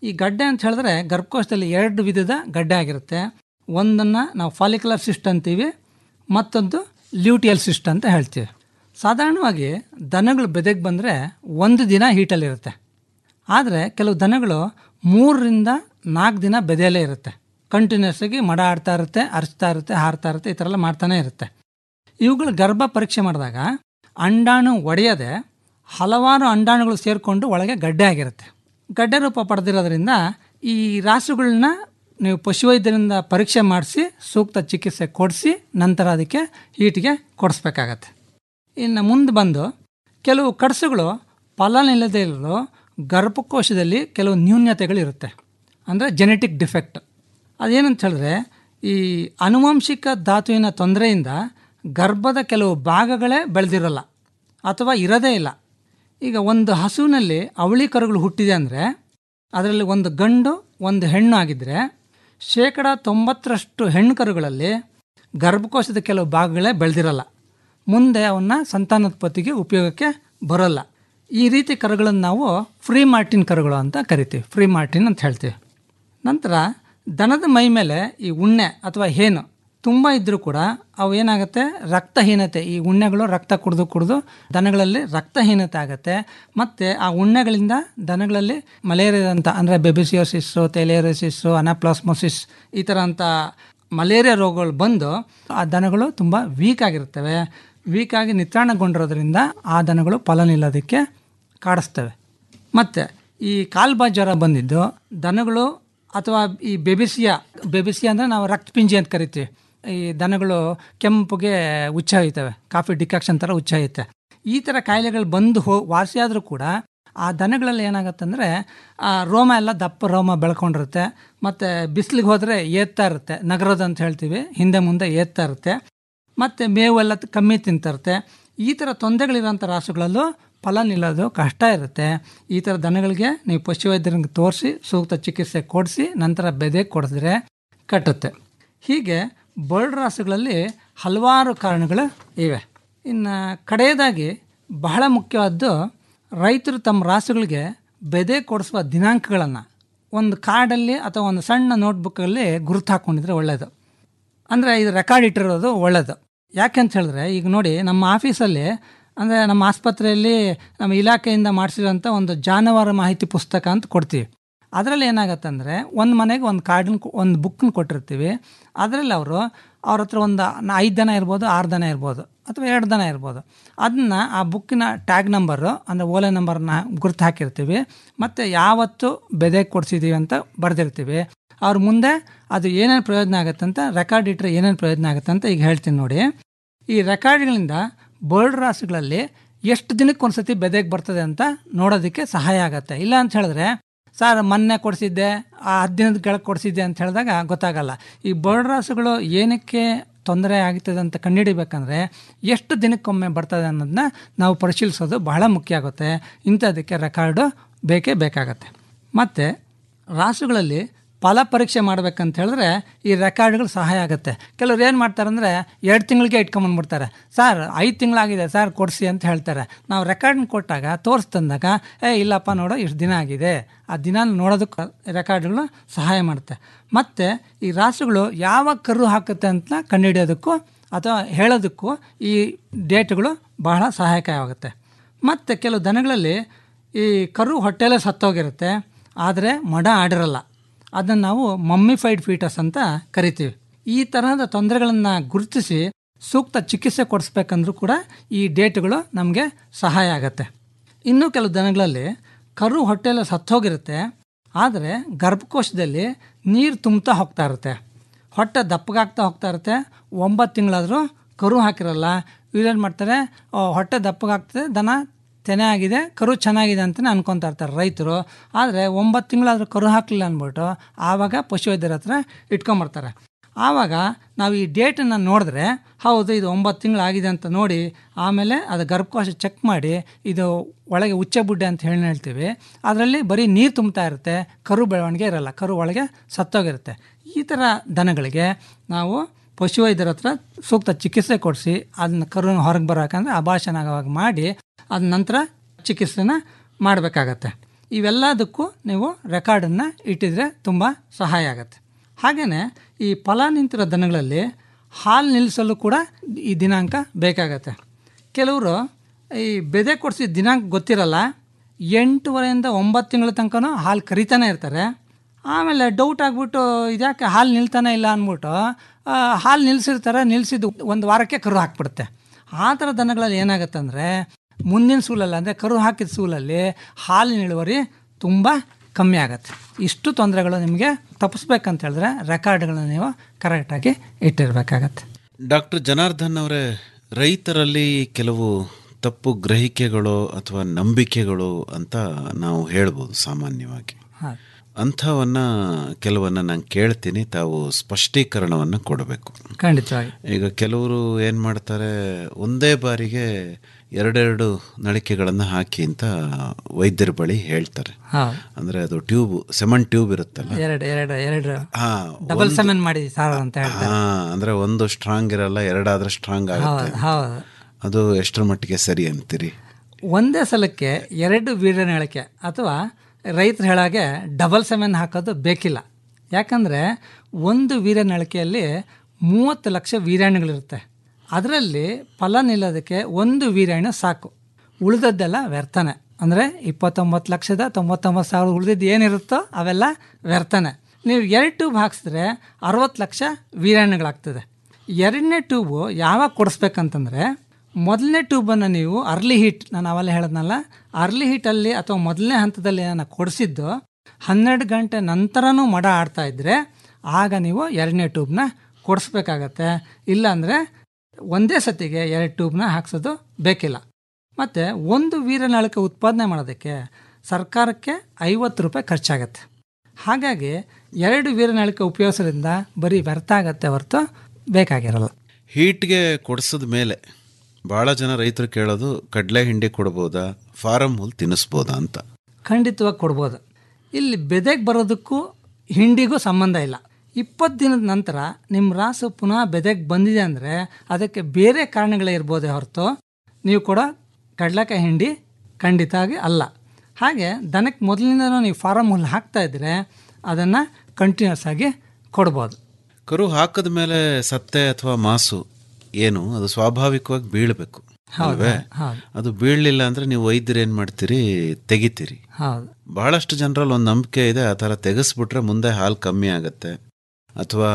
ಈ ಗಡ್ಡೆ ಅಂತ ಹೇಳಿದ್ರೆ ಗರ್ಭಕೋಶದಲ್ಲಿ ಎರಡು ವಿಧದ ಗಡ್ಡೆ ಆಗಿರುತ್ತೆ ಒಂದನ್ನು ನಾವು ಫಾಲಿಕ್ಯುಲರ್ ಸಿಸ್ಟ್ ಅಂತೀವಿ ಮತ್ತೊಂದು ಲ್ಯೂಟಿಯಲ್ ಸಿಸ್ಟ್ ಅಂತ ಹೇಳ್ತೀವಿ ಸಾಧಾರಣವಾಗಿ ದನಗಳು ಬೆದೆಗೆ ಬಂದರೆ ಒಂದು ದಿನ ಹೀಟಲ್ಲಿರುತ್ತೆ ಆದರೆ ಕೆಲವು ದನಗಳು ಮೂರರಿಂದ ನಾಲ್ಕು ದಿನ ಬೆದೆಯಲ್ಲೇ ಇರುತ್ತೆ ಕಂಟಿನ್ಯೂಸ್ ಆಗಿ ಮಡ ಆಡ್ತಾ ಇರುತ್ತೆ ಅರಚ್ತಾ ಇರುತ್ತೆ ಹಾರ್ತಾ ಇರುತ್ತೆ ಈ ಥರ ಎಲ್ಲ ಮಾಡ್ತಾನೆ ಇರುತ್ತೆ ಇವುಗಳ ಗರ್ಭ ಪರೀಕ್ಷೆ ಮಾಡಿದಾಗ ಅಂಡಾಣು ಒಡೆಯದೆ ಹಲವಾರು ಅಂಡಾಣುಗಳು ಸೇರಿಕೊಂಡು ಒಳಗೆ ಗಡ್ಡೆ ಆಗಿರುತ್ತೆ ಗಡ್ಡೆ ರೂಪ ಪಡೆದಿರೋದ್ರಿಂದ ಈ ರಾಸುಗಳನ್ನ ನೀವು ಪಶುವೈದ್ಯರಿಂದ ಪರೀಕ್ಷೆ ಮಾಡಿಸಿ ಸೂಕ್ತ ಚಿಕಿತ್ಸೆ ಕೊಡಿಸಿ ನಂತರ ಅದಕ್ಕೆ ಹೀಟಿಗೆ ಕೊಡಿಸ್ಬೇಕಾಗತ್ತೆ ಇನ್ನು ಮುಂದೆ ಬಂದು ಕೆಲವು ಕಡಸುಗಳು ಫಲನಿಲ್ಲದೆ ಇರೋ ಗರ್ಭಕೋಶದಲ್ಲಿ ಕೆಲವು ನ್ಯೂನ್ಯತೆಗಳಿರುತ್ತೆ ಅಂದರೆ ಜೆನೆಟಿಕ್ ಡಿಫೆಕ್ಟ್ ಅದೇನಂತ ಹೇಳಿದ್ರೆ ಈ ಆನುವಂಶಿಕ ಧಾತುವಿನ ತೊಂದರೆಯಿಂದ ಗರ್ಭದ ಕೆಲವು ಭಾಗಗಳೇ ಬೆಳೆದಿರೋಲ್ಲ ಅಥವಾ ಇರೋದೇ ಇಲ್ಲ ಈಗ ಒಂದು ಹಸುವಿನಲ್ಲಿ ಅವಳಿ ಕರುಗಳು ಹುಟ್ಟಿದೆ ಅಂದರೆ ಅದರಲ್ಲಿ ಒಂದು ಗಂಡು ಒಂದು ಹೆಣ್ಣು ಆಗಿದ್ದರೆ ಶೇಕಡ ತೊಂಬತ್ತರಷ್ಟು ಹೆಣ್ಣು ಕರುಗಳಲ್ಲಿ ಗರ್ಭಕೋಶದ ಕೆಲವು ಭಾಗಗಳೇ ಬೆಳೆದಿರಲ್ಲ ಮುಂದೆ ಅವನ್ನ ಸಂತಾನೋತ್ಪತ್ತಿಗೆ ಉಪಯೋಗಕ್ಕೆ ಬರೋಲ್ಲ ಈ ರೀತಿ ಕರುಗಳನ್ನು ನಾವು ಫ್ರೀ ಮಾರ್ಟಿನ್ ಕರುಗಳು ಅಂತ ಕರಿತೀವಿ ಫ್ರೀ ಮಾರ್ಟಿನ್ ಅಂತ ಹೇಳ್ತೀವಿ ನಂತರ ದನದ ಮೈ ಮೇಲೆ ಈ ಉಣ್ಣೆ ಅಥವಾ ಹೇನು ತುಂಬ ಇದ್ದರೂ ಕೂಡ ಅವು ಏನಾಗುತ್ತೆ ರಕ್ತಹೀನತೆ ಈ ಉಣ್ಣೆಗಳು ರಕ್ತ ಕುಡಿದು ಕುಡಿದು ದನಗಳಲ್ಲಿ ರಕ್ತಹೀನತೆ ಆಗುತ್ತೆ ಮತ್ತು ಆ ಉಣ್ಣೆಗಳಿಂದ ದನಗಳಲ್ಲಿ ಮಲೇರಿಯಾ ಅಂತ ಅಂದರೆ ಬೆಬಿಸಿಯೋಸಿಸ್ಸು ತೆಲೇರಿಯಸಿಸ್ಸು ಅನಾಪ್ಲಾಸ್ಮೋಸಿಸ್ ಈ ಥರ ಅಂತ ಮಲೇರಿಯಾ ರೋಗಗಳು ಬಂದು ಆ ದನಗಳು ತುಂಬ ವೀಕ್ ಆಗಿರ್ತವೆ ವೀಕ್ ಆಗಿ ನಿತ್ರಾಣಗೊಂಡಿರೋದ್ರಿಂದ ಆ ದನಗಳು ಫಲನಿಲ್ಲೋದಕ್ಕೆ ಕಾಡಿಸ್ತವೆ ಮತ್ತು ಈ ಕಾಲ್ಬಾ ಜ್ವರ ಬಂದಿದ್ದು ದನಗಳು ಅಥವಾ ಈ ಬೆಬಿಸಿಯ ಬೆಬಿಸಿಯ ಅಂದರೆ ನಾವು ರಕ್ತಪಿಂಜಿ ಅಂತ ಕರಿತೀವಿ ಈ ದನಗಳು ಕೆಂಪುಗೆ ಉಚ್ಚ ಹೋಯ್ತವೆ ಕಾಫಿ ಡಿಕಾಕ್ಷನ್ ಥರ ಉಚ್ಚ ಹೋಯ್ತೆ ಈ ಥರ ಕಾಯಿಲೆಗಳು ಬಂದು ಹೋ ವಾಸಿಯಾದರೂ ಕೂಡ ಆ ದನಗಳಲ್ಲಿ ಏನಾಗುತ್ತಂದರೆ ಆ ರೋಮ ಎಲ್ಲ ದಪ್ಪ ರೋಮ ಬೆಳ್ಕೊಂಡಿರುತ್ತೆ ಮತ್ತು ಬಿಸಿಲಿಗೆ ಹೋದರೆ ಏತ್ತಾ ಇರುತ್ತೆ ನಗರದ ಅಂತ ಹೇಳ್ತೀವಿ ಹಿಂದೆ ಮುಂದೆ ಏತ್ತಾ ಇರುತ್ತೆ ಮತ್ತು ಮೇವೆಲ್ಲ ಕಮ್ಮಿ ತಿಂತಿರುತ್ತೆ ಈ ಥರ ತೊಂದರೆಗಳಿರೋಂಥ ರಾಸುಗಳಲ್ಲೂ ಫಲ ನಿಲ್ಲೋದು ಕಷ್ಟ ಇರುತ್ತೆ ಈ ಥರ ದನಗಳಿಗೆ ನೀವು ಪಶುವೈದ್ಯರಿಗೆ ತೋರಿಸಿ ಸೂಕ್ತ ಚಿಕಿತ್ಸೆ ಕೊಡಿಸಿ ನಂತರ ಬೆದೆ ಕೊಡಿಸಿದ್ರೆ ಕಟ್ಟುತ್ತೆ ಹೀಗೆ ಬರ್ಡ್ ರಾಸುಗಳಲ್ಲಿ ಹಲವಾರು ಕಾರಣಗಳು ಇವೆ ಇನ್ನು ಕಡೆಯದಾಗಿ ಬಹಳ ಮುಖ್ಯವಾದ್ದು ರೈತರು ತಮ್ಮ ರಾಸುಗಳಿಗೆ ಬೆದೆ ಕೊಡಿಸುವ ದಿನಾಂಕಗಳನ್ನು ಒಂದು ಕಾರ್ಡಲ್ಲಿ ಅಥವಾ ಒಂದು ಸಣ್ಣ ನೋಟ್ಬುಕ್ಕಲ್ಲಿ ಗುರುತು ಹಾಕ್ಕೊಂಡಿದ್ರೆ ಒಳ್ಳೆಯದು ಅಂದರೆ ಇದು ರೆಕಾರ್ಡ್ ಇಟ್ಟಿರೋದು ಒಳ್ಳೆಯದು ಯಾಕೆ ಅಂತ ಹೇಳಿದ್ರೆ ಈಗ ನೋಡಿ ನಮ್ಮ ಆಫೀಸಲ್ಲಿ ಅಂದರೆ ನಮ್ಮ ಆಸ್ಪತ್ರೆಯಲ್ಲಿ ನಮ್ಮ ಇಲಾಖೆಯಿಂದ ಮಾಡಿಸಿರೋಂಥ ಒಂದು ಜಾನುವಾರು ಮಾಹಿತಿ ಪುಸ್ತಕ ಅಂತ ಕೊಡ್ತೀವಿ ಅದರಲ್ಲಿ ಏನಾಗತ್ತಂದರೆ ಒಂದು ಮನೆಗೆ ಒಂದು ಕಾರ್ಡನ್ ಒಂದು ಬುಕ್ಕನ್ನ ಕೊಟ್ಟಿರ್ತೀವಿ ಅದರಲ್ಲಿ ಅವರು ಅವ್ರ ಹತ್ರ ಒಂದು ಐದು ದನ ಇರ್ಬೋದು ಆರು ದನ ಇರ್ಬೋದು ಅಥವಾ ಎರಡು ದನ ಇರ್ಬೋದು ಅದನ್ನ ಆ ಬುಕ್ಕಿನ ಟ್ಯಾಗ್ ನಂಬರು ಅಂದರೆ ಓಲೆ ನಂಬರ್ನ ಗುರ್ತು ಹಾಕಿರ್ತೀವಿ ಮತ್ತು ಯಾವತ್ತು ಬೆದೆ ಕೊಡಿಸಿದ್ದೀವಿ ಅಂತ ಬರೆದಿರ್ತೀವಿ ಅವ್ರ ಮುಂದೆ ಅದು ಏನೇನು ಪ್ರಯೋಜನ ಆಗುತ್ತೆ ಅಂತ ರೆಕಾರ್ಡ್ ಇಟ್ಟರೆ ಏನೇನು ಪ್ರಯೋಜನ ಆಗುತ್ತೆ ಅಂತ ಈಗ ಹೇಳ್ತೀನಿ ನೋಡಿ ಈ ರೆಕಾರ್ಡ್ಗಳಿಂದ ಬರ್ಡ್ ರಾಸುಗಳಲ್ಲಿ ಎಷ್ಟು ದಿನಕ್ಕೆ ಒಂದ್ಸತಿ ಬೆದೆಗೆ ಬರ್ತದೆ ಅಂತ ನೋಡೋದಕ್ಕೆ ಸಹಾಯ ಆಗುತ್ತೆ ಇಲ್ಲ ಅಂತ ಹೇಳಿದ್ರೆ ಸರ್ ಮೊನ್ನೆ ಕೊಡಿಸಿದ್ದೆ ಆ ಹತ್ತು ದಿನದ ಕೆಳಗೆ ಕೊಡಿಸಿದ್ದೆ ಅಂತ ಹೇಳಿದಾಗ ಗೊತ್ತಾಗಲ್ಲ ಈ ಬರ್ಡ್ ರಾಸುಗಳು ಏನಕ್ಕೆ ತೊಂದರೆ ಆಗ್ತದೆ ಅಂತ ಕಂಡುಹಿಡಿಬೇಕಂದ್ರೆ ಎಷ್ಟು ದಿನಕ್ಕೊಮ್ಮೆ ಬರ್ತದೆ ಅನ್ನೋದನ್ನ ನಾವು ಪರಿಶೀಲಿಸೋದು ಬಹಳ ಮುಖ್ಯ ಆಗುತ್ತೆ ಇಂಥದಕ್ಕೆ ರೆಕಾರ್ಡು ಬೇಕೇ ಬೇಕಾಗತ್ತೆ ಮತ್ತು ರಾಸುಗಳಲ್ಲಿ ಫಲ ಪರೀಕ್ಷೆ ಮಾಡ್ಬೇಕಂತ ಹೇಳಿದ್ರೆ ಈ ರೆಕಾರ್ಡ್ಗಳು ಸಹಾಯ ಆಗುತ್ತೆ ಕೆಲವ್ರು ಏನು ಮಾಡ್ತಾರೆ ಅಂದರೆ ಎರಡು ತಿಂಗಳಿಗೆ ಇಟ್ಕೊಂಬಂದ್ಬಿಡ್ತಾರೆ ಸರ್ ಐದು ತಿಂಗಳಾಗಿದೆ ಸರ್ ಕೊಡಿಸಿ ಅಂತ ಹೇಳ್ತಾರೆ ನಾವು ರೆಕಾರ್ಡ್ನ ಕೊಟ್ಟಾಗ ತೋರಿಸ್ತಂದಾಗ ಏ ಇಲ್ಲಪ್ಪ ನೋಡೋ ಇಷ್ಟು ದಿನ ಆಗಿದೆ ಆ ದಿನ ನೋಡೋದಕ್ಕೆ ರೆಕಾರ್ಡ್ಗಳು ಸಹಾಯ ಮಾಡುತ್ತೆ ಮತ್ತು ಈ ರಾಸುಗಳು ಯಾವ ಕರು ಹಾಕುತ್ತೆ ಅಂತ ಕಂಡುಹಿಡಿಯೋದಕ್ಕೂ ಅಥವಾ ಹೇಳೋದಕ್ಕೂ ಈ ಡೇಟ್ಗಳು ಬಹಳ ಸಹಾಯಕವಾಗುತ್ತೆ ಮತ್ತು ಕೆಲವು ದನಗಳಲ್ಲಿ ಈ ಕರು ಹೊಟ್ಟೆಲೇ ಸತ್ತೋಗಿರುತ್ತೆ ಆದರೆ ಮಡ ಆಡಿರಲ್ಲ ಅದನ್ನು ನಾವು ಮಮ್ಮಿಫೈಡ್ ಫೀಟಸ್ ಅಂತ ಕರಿತೀವಿ ಈ ತರಹದ ತೊಂದರೆಗಳನ್ನು ಗುರುತಿಸಿ ಸೂಕ್ತ ಚಿಕಿತ್ಸೆ ಕೊಡಿಸ್ಬೇಕಂದ್ರೂ ಕೂಡ ಈ ಡೇಟ್ಗಳು ನಮಗೆ ಸಹಾಯ ಆಗುತ್ತೆ ಇನ್ನೂ ಕೆಲವು ದನಗಳಲ್ಲಿ ಕರು ಹೊಟ್ಟೆಲ್ಲ ಸತ್ತೋಗಿರುತ್ತೆ ಆದರೆ ಗರ್ಭಕೋಶದಲ್ಲಿ ನೀರು ತುಂಬ್ತಾ ಹೋಗ್ತಾ ಇರುತ್ತೆ ಹೊಟ್ಟೆ ದಪ್ಪಗಾಗ್ತಾ ಹೋಗ್ತಾ ಇರುತ್ತೆ ಒಂಬತ್ತು ತಿಂಗಳಾದರೂ ಕರು ಹಾಕಿರಲ್ಲ ಇವ್ರೇನು ಮಾಡ್ತಾರೆ "ಓ, ಹೊಟ್ಟೆ ದಪ್ಪಗಾಗ್ತದೆ ದನ ತೆನೆ ಆಗಿದೆ ಕರು ಚೆನ್ನಾಗಿದೆ ಅಂತಲೇ ಅನ್ಕೊತಾ ಇರ್ತಾರೆ ರೈತರು ಆದರೆ ಒಂಬತ್ತು ತಿಂಗಳಾದರೂ ಕರು ಹಾಕಲಿಲ್ಲ ಅಂದ್ಬಿಟ್ಟು ಆವಾಗ ಪಶುವೈದ್ಯರ ಹತ್ರ ಇಟ್ಕೊಂಬರ್ತಾರೆ ಆವಾಗ ನಾವು ಈ ಡೇಟನ್ನು ನೋಡಿದ್ರೆ ಹೌದು ಇದು ಒಂಬತ್ತು ತಿಂಗಳಾಗಿದೆ ಅಂತ ನೋಡಿ ಆಮೇಲೆ ಅದು ಗರ್ಭಕೋಶ ಚೆಕ್ ಮಾಡಿ ಇದು ಒಳಗೆ ಉಚ್ಚ ಬುಡ್ಡೆ ಅಂತ ಹೇಳಿ ಹೇಳ್ತೀವಿ ಅದರಲ್ಲಿ ಬರೀ ನೀರು ತುಂಬ್ತಾ ಇರುತ್ತೆ ಕರು ಬೆಳವಣಿಗೆ ಇರಲ್ಲ ಕರು ಒಳಗೆ ಸತ್ತೋಗಿರುತ್ತೆ ಈ ಥರ ದನಗಳಿಗೆ ನಾವು ಪಶುವೈದ್ಯರ ಹತ್ರ ಸೂಕ್ತ ಚಿಕಿತ್ಸೆ ಕೊಡಿಸಿ ಅದನ್ನ ಕರುನ ಹೊರಗೆ ಬರೋಕಂದ್ರೆ ಅಭಾಷಣ ಆಗೋವಾಗ ಮಾಡಿ ಅದ ನಂತರ ಚಿಕಿತ್ಸೆನ ಮಾಡಬೇಕಾಗತ್ತೆ ಇವೆಲ್ಲದಕ್ಕೂ ನೀವು ರೆಕಾರ್ಡನ್ನು ಇಟ್ಟಿದ್ರೆ ತುಂಬ ಸಹಾಯ ಆಗುತ್ತೆ ಹಾಗೆಯೇ ಈ ಫಲ ನಿಂತಿರೋ ದನಗಳಲ್ಲಿ ಹಾಲು ನಿಲ್ಲಿಸಲು ಕೂಡ ಈ ದಿನಾಂಕ ಬೇಕಾಗತ್ತೆ ಕೆಲವರು ಈ ಬೆದೆ ಕೊಡಿಸಿದ ದಿನಾಂಕ ಗೊತ್ತಿರಲ್ಲ ಎಂಟೂವರೆಯಿಂದ ಒಂಬತ್ತು ತಿಂಗಳ ತನಕನೂ ಹಾಲು ಕರಿತಾನೆ ಇರ್ತಾರೆ ಆಮೇಲೆ ಡೌಟ್ ಆಗಿಬಿಟ್ಟು ಇದ್ಯಾಕೆ ಹಾಲು ನಿಲ್ತಾನೆ ಇಲ್ಲ ಅಂದ್ಬಿಟ್ಟು ಆ, ಹಾಲು ನಿಲ್ಲಿಸಿರ್ತಾರೆ ನಿಲ್ಲಿಸಿದ್ದು ಒಂದು ವಾರಕ್ಕೆ ಕರು ಹಾಕ್ಬಿಡುತ್ತೆ ಆ ಥರ ದನಗಳಲ್ಲಿ ಏನಾಗುತ್ತೆ ಅಂದರೆ ಮುಂದಿನ ಸೂಲಲ್ಲಿ ಅಂದರೆ ಕರು ಹಾಕಿದ ಸೂಲಲ್ಲಿ ಹಾಲಿನ ಇಳುವರಿ ತುಂಬ ಕಮ್ಮಿ ಆಗುತ್ತೆ ಇಷ್ಟು ತೊಂದರೆಗಳು ನಿಮಗೆ ತಪ್ಪಿಸ್ಬೇಕಂತ ಹೇಳಿದ್ರೆ ರೆಕಾರ್ಡ್ಗಳನ್ನ ನೀವು ಕರೆಕ್ಟಾಗಿ ಇಟ್ಟಿರಬೇಕಾಗತ್ತೆ ಡಾಕ್ಟರ್ ಜನಾರ್ದನ್ ಅವರೇ ರೈತರಲ್ಲಿ ಕೆಲವು ತಪ್ಪು ಗ್ರಹಿಕೆಗಳು ಅಥವಾ ನಂಬಿಕೆಗಳು ಅಂತ ನಾವು ಹೇಳ್ಬೋದು ಸಾಮಾನ್ಯವಾಗಿ ಹಾಂ ಅಂಥವನ್ನ ಕೆಲವನ್ನ ನಾನು ಕೇಳ್ತೀನಿ ತಾವು ಸ್ಪಷ್ಟೀಕರಣವನ್ನು ಕೊಡಬೇಕು ಖಂಡಿತವಾಗಿ ಈಗ ಕೆಲವರು ಏನು ಮಾಡ್ತಾರೆ ಒಂದೇ ಬಾರಿಗೆ ಎರಡೆರಡು ನಳಿಕೆಗಳನ್ನು ಹಾಕಿ ಅಂತ ವೈದ್ಯರ ಬಳಿ ಹೇಳ್ತಾರೆ ಹೌದು ಅಂದರೆ ಅದು ಟ್ಯೂಬ್ ಸೆಮನ್ ಟ್ಯೂಬ್ ಇರುತ್ತಲ್ಲ ಎರಡು ಎರಡು ಎರಡು ಹಾ, ಡಬಲ್ ಒಂದು- ಸೆಮೆನ್ ಮಾಡಿ ಸಾರ್ ಅಂತ ಹೇಳ್ತಾರೆ ಹಾ ಅಂದ್ರೆ ಒಂದು ಸ್ಟ್ರಾಂಗ್ ಇರಲ್ಲ ಎರಡಾದ್ರೆ ಸ್ಟ್ರಾಂಗ್ ಆಗುತ್ತೆ ಹೌದು ಹೌದು ಅದು ಎಷ್ಟರ ಮಟ್ಟಿಗೆ ಸರಿ ಅಂತೀರಿ ಒಂದೇ ಸಲಕ್ಕೆ ಎರಡು ವೀರ್ಯನಳಿಕೆ ಅಥವಾ ರೈತರು ಹೇಳಾಗೆ ಡಬಲ್ ಸೆಮೆನ್ ಹಾಕೋದು ಬೇಕಿಲ್ಲ ಯಾಕಂದರೆ ಒಂದು ವೀರ್ಯನಳಿಕೆಯಲ್ಲಿ ಮೂವತ್ತು ಲಕ್ಷ ವೀರ್ಯಾಣುಗಳಿರುತ್ತೆ ಅದರಲ್ಲಿ ಫಲ ನಿಲ್ಲೋದಕ್ಕೆ ಒಂದು ವೀರ್ಯಾಣು ಸಾಕು ಉಳಿದದ್ದೆಲ್ಲ ವ್ಯರ್ಥನೆ ಅಂದರೆ ಇಪ್ಪತ್ತೊಂಬತ್ತು ಲಕ್ಷದ ತೊಂಬತ್ತೊಂಬತ್ತು ಸಾವಿರ ಉಳಿದಿದ್ದು ಏನಿರುತ್ತೋ ಅವೆಲ್ಲ ವ್ಯರ್ಥನೆ ನೀವು ಎರಡು ಟ್ಯೂಬ್ ಹಾಕ್ಸಿದ್ರೆ ಅರವತ್ತು ಲಕ್ಷ ವೀರ್ಯಾಣುಗಳಾಗ್ತದೆ ಎರಡನೇ ಟ್ಯೂಬು ಯಾವಾಗ ಕೊಡಿಸ್ಬೇಕಂತಂದರೆ ಮೊದಲನೇ ಟ್ಯೂಬನ್ನು ನೀವು ಅರ್ಲಿ ಹೀಟ್ ನಾನು ಅವೆಲ್ಲ ಹೇಳಿದ್ನಲ್ಲ ಅರ್ಲಿ ಹೀಟಲ್ಲಿ ಅಥವಾ ಮೊದಲನೇ ಹಂತದಲ್ಲಿ ನಾನು ಕೊಡಿಸಿದ್ದು ಹನ್ನೆರಡು ಗಂಟೆ ನಂತರನೂ ಮಡ ಆಡ್ತಾ ಇದ್ದರೆ ಆಗ ನೀವು ಎರಡನೇ ಟ್ಯೂಬ್ನ ಕೊಡಿಸ್ಬೇಕಾಗತ್ತೆ ಇಲ್ಲಾಂದರೆ ಒಂದೇ ಸತಿಗೆ ಎರಡು ಟ್ಯೂಬ್ನ ಹಾಕ್ಸೋದು ಬೇಕಿಲ್ಲ ಮತ್ತು ಒಂದು ವೀರನಾಳಿಕೆ ಉತ್ಪಾದನೆ ಮಾಡೋದಕ್ಕೆ ಸರ್ಕಾರಕ್ಕೆ ಐವತ್ತು ರೂಪಾಯಿ ಖರ್ಚಾಗತ್ತೆ ಹಾಗಾಗಿ ಎರಡು ವೀರನಾಳಿಕೆ ಉಪಯೋಗಿಸೋದ್ರಿಂದ ಬರೀ ವ್ಯರ್ಥ ಆಗತ್ತೆ ಹೊರತು ಬೇಕಾಗಿರಲ್ಲ ಹೀಟ್ಗೆ ಕೊಡಿಸಿದ ಮೇಲೆ ಭಾಳ ಜನ ರೈತರು ಕೇಳೋದು ಕಡಲೆ ಹಿಂಡಿ ಕೊಡ್ಬೋದಾ ಫಾರಂ ಹುಲ್ ತಿನ್ನಿಸ್ಬೋದಾ ಅಂತ ಖಂಡಿತವಾಗಿ ಕೊಡ್ಬೋದು ಇಲ್ಲಿ ಬೆದೆಗೆ ಬರೋದಕ್ಕೂ ಹಿಂಡಿಗೂ ಸಂಬಂಧ ಇಲ್ಲ ಇಪ್ಪತ್ತು ದಿನದ ನಂತರ ನಿಮ್ಮ ರಾಸು ಪುನಃ ಬೆದೆಗೆ ಬಂದಿದೆ ಅಂದರೆ ಅದಕ್ಕೆ ಬೇರೆ ಕಾರಣಗಳೇ ಇರ್ಬೋದೇ ಹೊರತು ನೀವು ಕೂಡ ಕಡಲೆಕಾಯಿ ಹಿಂಡಿ ಖಂಡಿತವಾಗಿ ಅಲ್ಲ ಹಾಗೆ ದನಕ್ಕೆ ಮೊದಲಿಂದನೂ ನೀವು ಫಾರಮ್ ಹುಲ್ಲು ಹಾಕ್ತಾ ಇದ್ದರೆ ಅದನ್ನು ಕಂಟಿನ್ಯೂಸ್ ಆಗಿ ಕೊಡ್ಬೋದು ಕರು ಹಾಕದ ಮೇಲೆ ಸತ್ತೆ ಅಥವಾ ಮಾಸು ಏನು ಅದು ಸ್ವಾಭಾವಿಕವಾಗಿ ಬೀಳಬೇಕು ಹೌದು, ಅಲ್ವೇ ಹೌದು. ಅದು ಬೀಳಲಿಲ್ಲ ಅಂದ್ರೆ ನೀವು ವೈದ್ಯರು ಏನು ಮಾಡ್ತೀರಿ ತೆಗಿತೀರಿ ಹೌದು ಬಹಳಷ್ಟು ಜನರಲ್ಲಿ ಒಂದು ನಂಬಿಕೆ ಇದೆ ಆ ಥರ ತೆಗೆಸ್ಬಿಟ್ರೆ ಮುಂದೆ ಹಾಲು ಕಮ್ಮಿ ಆಗುತ್ತೆ ಅಥವಾ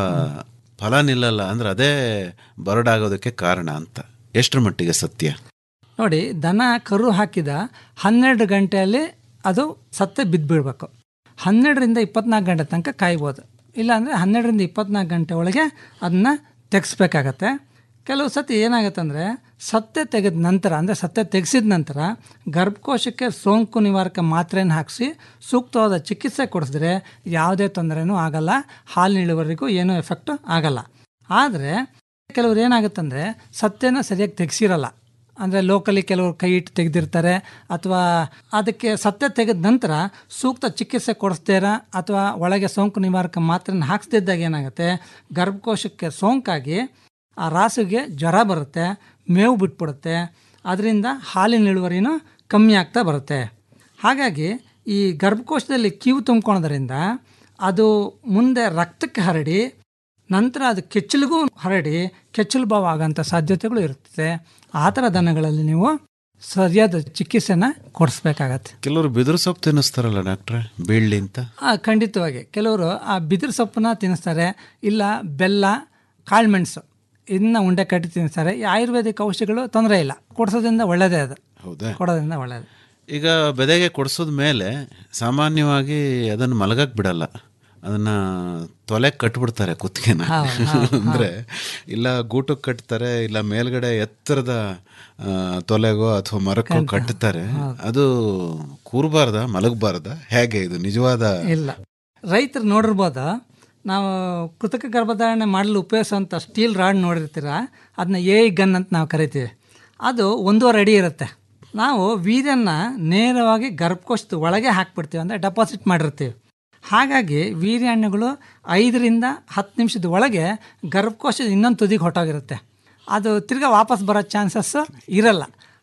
ಫಲ ನಿಲ್ಲಲ್ಲ ಅಂದ್ರೆ ಅದೇ ಬರಡಾಗೋದಕ್ಕೆ ಕಾರಣ ಅಂತ ಎಷ್ಟರ ಮಟ್ಟಿಗೆ ಸತ್ಯ ನೋಡಿ ದನ ಕರು ಹಾಕಿದ ಹನ್ನೆರಡು ಗಂಟೆಯಲ್ಲಿ ಅದು ಸತ್ತೆ ಬಿದ್ದುಬಿಡ್ಬೇಕು ಹನ್ನೆರಡರಿಂದ ಇಪ್ಪತ್ನಾಲ್ಕು ಗಂಟೆ ತನಕ ಕಾಯ್ಬೋದು ಇಲ್ಲಾಂದರೆ ಹನ್ನೆರಡರಿಂದ ಇಪ್ಪತ್ನಾಲ್ಕು ಗಂಟೆ ಒಳಗೆ ಅದನ್ನು ತೆಗೆಸ್ಬೇಕಾಗತ್ತೆ ಕೆಲವು ಸತಿ ಏನಾಗುತ್ತೆ ಅಂದರೆ ಸತ್ತೆ ತೆಗೆದ ನಂತರ ಅಂದರೆ ಸತ್ತೆ ತೆಗೆಸಿದ ನಂತರ ಗರ್ಭಕೋಶಕ್ಕೆ ಸೋಂಕು ನಿವಾರಕ ಮಾತ್ರೆಯನ್ನು ಹಾಕಿಸಿ ಸೂಕ್ತವಾದ ಚಿಕಿತ್ಸೆ ಕೊಡಿಸಿದ್ರೆ ಯಾವುದೇ ತೊಂದರೆನೂ ಆಗಲ್ಲ ಹಾಲಿನ ಇಳುವರಿಗೂ ಏನೂ ಎಫೆಕ್ಟು ಆಗಲ್ಲ ಆದರೆ ಕೆಲವ್ರು ಏನಾಗುತ್ತಂದರೆ ಸತ್ಯನ ಸರಿಯಾಗಿ ತೆಗೆಸಿರಲ್ಲ ಅಂದರೆ ಲೋಕಲಿ ಕೆಲವರು ಕೈ ಇಟ್ಟು ತೆಗೆದಿರ್ತಾರೆ ಅಥವಾ ಅದಕ್ಕೆ ಸತ್ಯ ತೆಗೆದ ನಂತರ ಸೂಕ್ತ ಚಿಕಿತ್ಸೆ ಕೊಡಿಸ್ತೀರ ಅಥವಾ ಒಳಗೆ ಸೋಂಕು ನಿವಾರಕ ಮಾತ್ರೆನ ಹಾಕ್ಸ್ದಿದ್ದಾಗ ಏನಾಗುತ್ತೆ ಗರ್ಭಕೋಶಕ್ಕೆ ಸೋಂಕಾಗಿ ಆ ರಾಸುಗೆ ಜ್ವರ ಬರುತ್ತೆ ಮೇವು ಬಿಟ್ಬಿಡುತ್ತೆ ಅದರಿಂದ ಹಾಲಿನ ಇಳುವರಿನೂ ಕಮ್ಮಿ ಆಗ್ತಾ ಬರುತ್ತೆ ಹಾಗಾಗಿ ಈ ಗರ್ಭಕೋಶದಲ್ಲಿ ಕೀವು ತುಂಬ್ಕೊಳೋದ್ರಿಂದ ಅದು ಮುಂದೆ ರಕ್ತಕ್ಕೆ ಹರಡಿ ನಂತರ ಅದು ಕೆಚ್ಚಲಿಗೂ ಹರಡಿ ಕೆಚ್ಚಲು ಭಾವ ಆಗೋಂಥ ಸಾಧ್ಯತೆಗಳು ಇರ್ತದೆ ಆ ಥರ ದನಗಳಲ್ಲಿ ನೀವು ಸರಿಯಾದ ಚಿಕಿತ್ಸೆನ ಕೊಡಿಸ್ಬೇಕಾಗತ್ತೆ ಕೆಲವರು ಬಿದಿರು ಸೊಪ್ಪು ತಿನ್ನಿಸ್ತಾರಲ್ಲ ಡಾಕ್ಟ್ರೆ ಬೀಳ್ಲಿ ಅಂತ ಆ, ಖಂಡಿತವಾಗಿ ಕೆಲವರು ಆ ಬಿದಿರು ಸೊಪ್ಪನ್ನ ತಿನ್ನಿಸ್ತಾರೆ ಇಲ್ಲ ಬೆಲ್ಲ ಕಾಳುಮೆಣಸು ಇದನ್ನ ಉಂಡೆ ಕಟ್ಟಿ ತಿನ್ನಿಸ್ತಾರೆ ಈ ಆಯುರ್ವೇದಿಕ್ ಔಷಧಿಗಳು ತೊಂದರೆ ಇಲ್ಲ ಕೊಡಿಸೋದ್ರಿಂದ ಒಳ್ಳೆಯದೇ ಅದು ಹೌದಾ ಕೊಡೋದ್ರಿಂದ ಒಳ್ಳೆಯದು ಈಗ ಬೆದೆಗೆ ಕೊಡಿಸೋದ ಮೇಲೆ ಸಾಮಾನ್ಯವಾಗಿ ಅದನ್ನು ಮಲಗಕ್ಕೆ ಬಿಡಲ್ಲ ಅದನ್ನ ತೊಲೆ ಕಟ್ಬಿಡ್ತಾರೆ ಕುತ್ತಿಗೆನ ಹೌದು, ಹೌದು, ಅಂದ್ರೆ ಇಲ್ಲ ಗೂಟಕ್ಕೆ ಕಟ್ತಾರೆ ಇಲ್ಲ ಮೇಲ್ಗಡೆ ಎತ್ತರದ ಆ, ತೊಲೆಗೋ ಅಥವಾ ಮರಕ್ಕೋ ಕಟ್ತಾರೆ ಅದು ಕೂರಬಾರ್ದ ಮಲಗಬಾರ್ದ ಹೇಗೆ ಇದು ನಿಜವಾದ ಇಲ್ಲ ರೈತರು ನೋಡಿರ್ಬೋದು ನಾವು ಕೃತಕ ಗರ್ಭಧಾರಣೆ ಮಾಡಲು ಉಪಯೋಗಿಸುವಂಥ ಸ್ಟೀಲ್ ರಾಡ್ ನೋಡಿರ್ತೀರ ಅದನ್ನ ಎ ಗನ್ ಅಂತ ನಾವು ಕರಿತೀವಿ ಅದು ಒಂದೂವರೆ ಅಡಿ ಇರುತ್ತೆ ನಾವು ವೀರ್ಯನ ನೇರವಾಗಿ ಗರ್ಭಕೋಶದ ಒಳಗೆ ಹಾಕ್ಬಿಡ್ತೀವಿ ಅಂದರೆ ಡೆಪಾಸಿಟ್ ಮಾಡಿರ್ತೀವಿ ಹಾಗಾಗಿ ವೀರ್ಯಾಣುಗಳು ಐದರಿಂದ ಹತ್ತು ನಿಮಿಷದ ಒಳಗೆ ಗರ್ಭಕೋಶದ ಇನ್ನೊಂದು ತುದಿಗೆ ಹೊಟ್ಟೋಗಿರುತ್ತೆ ಅದು ತಿರ್ಗಾ ವಾಪಸ್ ಬರೋ ಚಾನ್ಸಸ್ಸು ಇರಲ್ಲ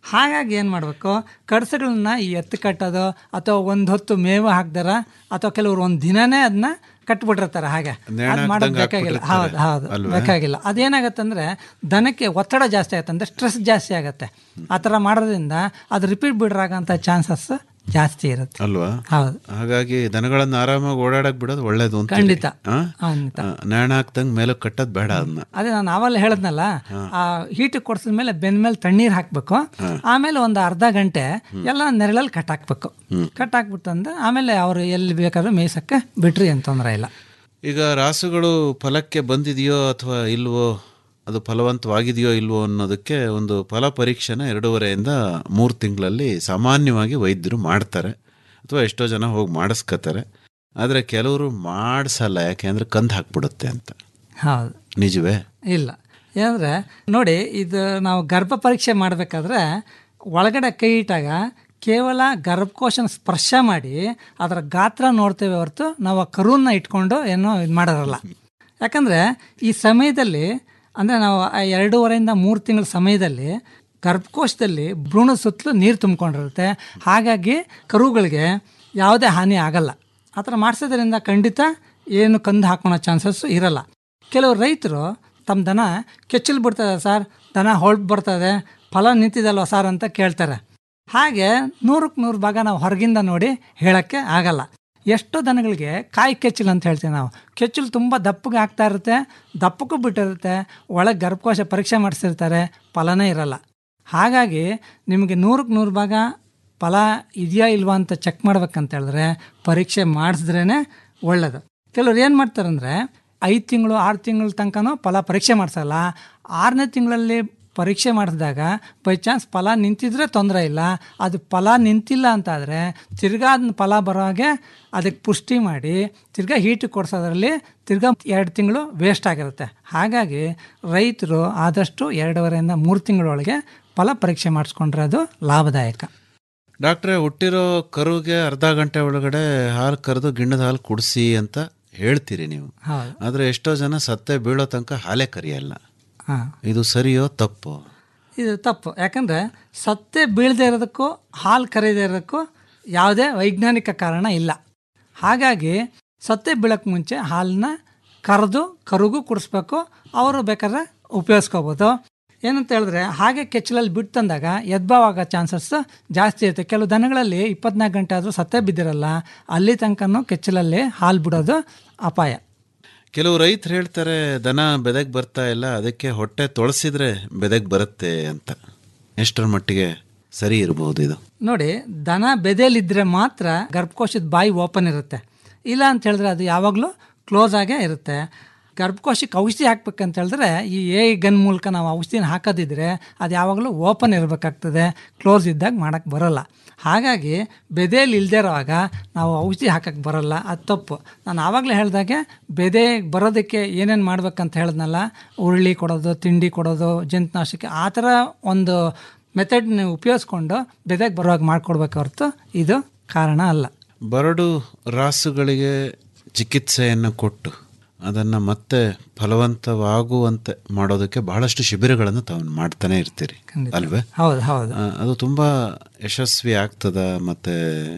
ಹಾಗಾಗಿ ಏನು ಮಾಡಬೇಕು ಕಡಸಗಳನ್ನ ಈ ಎತ್ತು ಕಟ್ಟೋದು ಅಥವಾ ಒಂದು ಹೊತ್ತು ಮೇವು ಹಾಕ್ದಾರ ಅಥವಾ ಕೆಲವರು ಒಂದು ದಿನನೇ ಅದನ್ನ ಕಟ್ಬಿಟ್ಟಿರ್ತಾರೆ ಹಾಗೆ ನೇಣು ಅದು ಮಾಡೋದು ಹಾಕ್ದಂಗೆ ಬೇಕಾಗಿಲ್ಲ ಹೌದು ಹಾಕ್ಬಿಟ್ಟಿರ್ತಾರೆ. ಹೌದು ಅಲ್ವೇ? ಬೇಕಾಗಿಲ್ಲ ಅದೇನಾಗತ್ತಂದ್ರೆ ದನಕ್ಕೆ ಒತ್ತಡ ಜಾಸ್ತಿ ಆಗುತ್ತೆ ಅಂದರೆ ಸ್ಟ್ರೆಸ್ ಜಾಸ್ತಿ ಆಗುತ್ತೆ ಆ ಥರ ಮಾಡೋದ್ರಿಂದ ಅದು ರಿಪೀಟ್ ಬಿಡ್ರಾಗಂಥ ಚಾನ್ಸಸ್ ಜಾಸ್ತಿ ಇರುತ್ತೆ ಅಲ್ವಾ ಹೌದು ಹಾಗಾಗಿ ದನಗಳನ್ನ ಆರಾಮಾಗಿ ಓಡಾಡಕ್ ಬಿಡೋದು ಒಳ್ಳೇದು ಅಂತ ಖಂಡಿತ. ಆ? ಖಂಡಿತ. ಆ, ನೇಣ ಹಾಕ್ದಂಗ್ ಮೇಲೆ ಕಟ್ಟೋದ್ ಬೇಡ ಅದನ್ನ ಅದೇ ನಾನು ಆವಲ್ಲ ಹೇಳಿದ್ನಲ್ಲ ಆ ಹೀಟಿಗೆ ಕೊಡ್ಸಿದ ಮೇಲೆ ಬೆನ್ನ ಮೇಲೆ ತಣ್ಣೀರು ಹಾಕಬೇಕು ಆಮೇಲೆ ಒಂದು ಅರ್ಧ ಗಂಟೆ ಎಲ್ಲ ನೆರಳಲ್ಲಿ ಕಟ್ ಹಾಕ್ಬೇಕು ಕಟ್ ಹಾಕ್ಬಿಟ್ಟು ಅಂದ್ರೆ ಆಮೇಲೆ ಅವರು ಎಲ್ಲಿ ಬೇಕಾದ್ರೂ ಮೇಯ್ಸಕ್ಕೆ ಬಿಟ್ರಿ ಅಂತ ತೊಂದರೆ ಇಲ್ಲ ಈಗ ರಾಸುಗಳು ಫಲಕ್ಕೆ ಬಂದಿದೆಯೋ ಅಥವಾ ಇಲ್ವೋ ಅದು ಫಲವಂತವಾಗಿದೆಯೋ ಇಲ್ವೋ ಅನ್ನೋದಕ್ಕೆ ಒಂದು ಫಲ ಪರೀಕ್ಷೆನ ಎರಡೂವರೆಯಿಂದ ಮೂರು ತಿಂಗಳಲ್ಲಿ ಸಾಮಾನ್ಯವಾಗಿ ವೈದ್ಯರು ಮಾಡ್ತಾರೆ ಅಥವಾ ಎಷ್ಟೋ ಜನ ಹೋಗಿ ಮಾಡಿಸ್ಕೋತಾರೆ ಆದರೆ ಕೆಲವರು ಮಾಡಿಸಲ್ಲ ಯಾಕೆಂದ್ರೆ ಕಂದು ಹಾಕ್ಬಿಡುತ್ತೆ ಅಂತ ಹೌದು ನಿಜವೇ ಇಲ್ಲ ಏನಂದರೆ ನೋಡಿ ಇದು ನಾವು ಗರ್ಭ ಪರೀಕ್ಷೆ ಮಾಡಬೇಕಾದ್ರೆ ಒಳಗಡೆ ಕೈ ಇಟ್ಟಾಗ ಕೇವಲ ಗರ್ಭಕೋಶನ ಸ್ಪರ್ಶ ಮಾಡಿ ಅದರ ಗಾತ್ರ ನೋಡ್ತೇವೆ ಹೊರತು ನಾವು ಆ ಕರುನ ಇಟ್ಕೊಂಡು ಏನೋ ಇದು ಮಾಡೋರಲ್ಲ ಯಾಕಂದರೆ ಈ ಸಮಯದಲ್ಲಿ ಅಂದರೆ ನಾವು ಆ ಎರಡೂವರೆಯಿಂದ ಮೂರು ತಿಂಗಳ ಸಮಯದಲ್ಲಿ ಗರ್ಭಕೋಶದಲ್ಲಿ ಭ್ರೂಣ ಸುತ್ತಲೂ ನೀರು ತುಂಬಿಕೊಂಡಿರುತ್ತೆ ಹಾಗಾಗಿ ಕರುಗಳಿಗೆ ಯಾವುದೇ ಹಾನಿ ಆಗಲ್ಲ ಆ ಥರ ಮಾಡಿಸೋದ್ರಿಂದ ಖಂಡಿತ ಏನು ಕಂದು ಹಾಕೊಳೋ ಚಾನ್ಸಸ್ಸು ಇರಲ್ಲ ಕೆಲವು ರೈತರು ತಮ್ಮ ದನ ಕೆಚ್ಚಲು ಬಿಡ್ತದೆ ಸರ್ ದನ ಹೊಳ್ ಬರ್ತದೆ ಫಲ ನಿಂತಿದಲ್ವ ಸರ್ ಅಂತ ಕೇಳ್ತಾರೆ ಹಾಗೆ ನೂರಕ್ಕೆ ನೂರು ಭಾಗ ನಾವು ಹೊರಗಿಂದ ನೋಡಿ ಹೇಳೋಕ್ಕೆ ಆಗಲ್ಲ ಎಷ್ಟೋ ದನಗಳಿಗೆ ಕಾಯಿ ಕೆಚ್ಚಲು ಅಂತ ಹೇಳ್ತೀವಿ ನಾವು ಕೆಚ್ಚಲು ತುಂಬ ದಪ್ಪಗೆ ಆಗ್ತಾ ಇರುತ್ತೆ ದಪ್ಪಕ್ಕೂ ಬಿಟ್ಟಿರುತ್ತೆ ಒಳಗೆ ಗರ್ಭಕೋಶ ಪರೀಕ್ಷೆ ಮಾಡಿಸಿರ್ತಾರೆ ಫಲನೇ ಇರಲ್ಲ ಹಾಗಾಗಿ ನಿಮಗೆ ನೂರಕ್ಕೆ ನೂರು ಭಾಗ ಫಲ ಇದೆಯಾ ಇಲ್ವಾ ಅಂತ ಚೆಕ್ ಮಾಡ್ಬೇಕಂತ ಹೇಳಿದ್ರೆ ಪರೀಕ್ಷೆ ಮಾಡಿಸಿದ್ರೇ ಒಳ್ಳೆಯದು ಕೆಲವ್ರು ಏನು ಮಾಡ್ತಾರಂದ್ರೆ ಐದು ತಿಂಗಳು ಆರು ತಿಂಗಳ ತನಕನೂ ಫಲ ಪರೀಕ್ಷೆ ಮಾಡಿಸಲ್ಲ ಆರನೇ ತಿಂಗಳಲ್ಲಿ ಪರೀಕ್ಷೆ ಮಾಡಿಸಿದಾಗ ಬೈ ಚಾನ್ಸ್ ಫಲ ನಿಂತಿದ್ರೆ ತೊಂದರೆ ಇಲ್ಲ ಅದು ಫಲ ನಿಂತಿಲ್ಲ ಅಂತಾದರೆ ತಿರ್ಗಾ ಅದನ್ನ ಫಲ ಬರೋ ಹಾಗೆ ಅದಕ್ಕೆ ಪುಷ್ಟಿ ಮಾಡಿ ತಿರ್ಗಾ ಹೀಟ್ ಕೊಡ್ಸೋದ್ರಲ್ಲಿ ತಿರ್ಗಾ ಎರಡು ತಿಂಗಳು ವೇಸ್ಟ್ ಆಗಿರುತ್ತೆ ಹಾಗಾಗಿ ರೈತರು ಆದಷ್ಟು ಎರಡೂವರೆಯಿಂದ ಮೂರು ತಿಂಗಳೊಳಗೆ ಫಲ ಪರೀಕ್ಷೆ ಮಾಡಿಸ್ಕೊಂಡ್ರೆ ಅದು ಲಾಭದಾಯಕ ಡಾಕ್ಟ್ರೆ ಹುಟ್ಟಿರೋ ಕರುಗೆ ಅರ್ಧ ಗಂಟೆ ಒಳಗಡೆ ಹಾಲು ಕರೆದು ಗಿಣ್ಣದ ಹಾಲು ಕುಡಿಸಿ ಅಂತ ಹೇಳ್ತೀರಿ ನೀವು ಹೌದು ಆದರೆ ಎಷ್ಟೋ ಜನ ಸತ್ತೆ ಬೀಳೋ ತನಕ ಹಾಲೇ ಕರಿಯಲ್ಲ ಹಾಂ ಇದು ಸರಿಯೋ ತಪ್ಪು ಇದು ತಪ್ಪು ಯಾಕಂದರೆ ಸತ್ತೆ ಬೀಳದೇ ಇರೋದಕ್ಕೂ ಹಾಲು ಕರೆಯದೇ ಇರೋದಕ್ಕೂ ಯಾವುದೇ ವೈಜ್ಞಾನಿಕ ಕಾರಣ ಇಲ್ಲ ಹಾಗಾಗಿ ಸತ್ತೆ ಬೀಳಕ್ಕೆ ಮುಂಚೆ ಹಾಲನ್ನ ಕರೆದು ಕರುಗೂ ಕುಡಿಸ್ಬೇಕು ಅವರು ಬೇಕಾದ್ರೆ ಉಪಯೋಗಿಸ್ಕೋಬೋದು ಏನಂತ ಹೇಳಿದ್ರೆ ಹಾಗೆ ಕೆಚ್ಚಲಲ್ಲಿ ಬಿಟ್ಟು ತಂದಾಗ ಎದ್ಭಾವ ಆಗೋ ಚಾನ್ಸಸ್ ಜಾಸ್ತಿ ಇರುತ್ತೆ ಕೆಲವು ದನಗಳಲ್ಲಿ ಇಪ್ಪತ್ನಾಲ್ಕು ಗಂಟೆ ಆದರೂ ಸತ್ತೇ ಬಿದ್ದಿರಲ್ಲ ಅಲ್ಲಿ ತನಕನೂ ಕೆಚ್ಚಲಲ್ಲಿ ಹಾಲು ಬಿಡೋದು ಅಪಾಯ ಕೆಲವು ರೈತರು ಹೇಳ್ತಾರೆ ದನ ಬೆದಕ್ ಬರ್ತಾ ಇಲ್ಲ ಅದಕ್ಕೆ ಹೊಟ್ಟೆ ತೊಳಸಿದ್ರೆ ಬೆದಕ್ ಬರುತ್ತೆ ಅಂತ ಎಷ್ಟರ ಮಟ್ಟಿಗೆ ಸರಿ ಇರಬಹುದು ಇದು ನೋಡಿ ದನ ಬೆದೆಯಲ್ಲಿದ್ದರೆ ಮಾತ್ರ ಗರ್ಭಕೋಶದ ಬಾಯಿ ಓಪನ್ ಇರುತ್ತೆ ಇಲ್ಲ ಅಂತ ಹೇಳಿದ್ರೆ ಅದು ಯಾವಾಗಲೂ ಕ್ಲೋಸ್ ಆಗೇ ಇರುತ್ತೆ ಗರ್ಭಕೋಶಕ್ಕೆ ಔಷಧಿ ಹಾಕ್ಬೇಕಂತ ಹೇಳಿದ್ರೆ ಈ ಎ ಗನ್ ಮೂಲಕ ನಾವು ಔಷಧಿನ ಹಾಕೋದಿದ್ರೆ ಅದು ಯಾವಾಗಲೂ ಓಪನ್ ಇರಬೇಕಾಗ್ತದೆ ಕ್ಲೋಸ್ ಇದ್ದಾಗ ಮಾಡೋಕ್ಕೆ ಬರೋಲ್ಲ ಹಾಗಾಗಿ ಬೆದೆಯಲ್ಲಿ ಇಲ್ಲದೆ ಇರೋವಾಗ ನಾವು ಔಷಧಿ ಹಾಕಕ್ಕೆ ಬರೋಲ್ಲ ಅದು ತಪ್ಪು ನಾನು ಆವಾಗಲೇ ಹೇಳ್ದಾಗೆ ಬೆದೆ ಬರೋದಕ್ಕೆ ಏನೇನು ಮಾಡ್ಬೇಕಂತ ಹೇಳಿದ್ನಲ್ಲ ಉರುಳಿ ಕೊಡೋದು ತಿಂಡಿ ಕೊಡೋದು ಜಂತುನಾಶಕ ಆ ಥರ ಒಂದು ಮೆಥಡ್ನ ಉಪಯೋಗಿಸ್ಕೊಂಡು ಬೆದೆಗೆ ಬರುವಾಗ ಮಾಡ್ಕೊಡ್ಬೇಕು ಹೊರತು ಇದು ಕಾರಣ ಅಲ್ಲ ಬರಡು ರಾಸುಗಳಿಗೆ ಚಿಕಿತ್ಸೆಯನ್ನು ಕೊಟ್ಟು ಅದನ್ನು ಮತ್ತೆ ಫಲವಂತವಾಗುವಂತೆ ಮಾಡೋದಕ್ಕೆ ಬಹಳಷ್ಟು ಶಿಬಿರಗಳನ್ನು ತಾವು ಮಾಡ್ತಾನೆ ಇರ್ತೀರಿ ಅಲ್ವೇ ಹೌದು ಹೌದು ಆ, ಅದು ತುಂಬ ಯಶಸ್ವಿ ಆಗ್ತದ ಮತ್ತು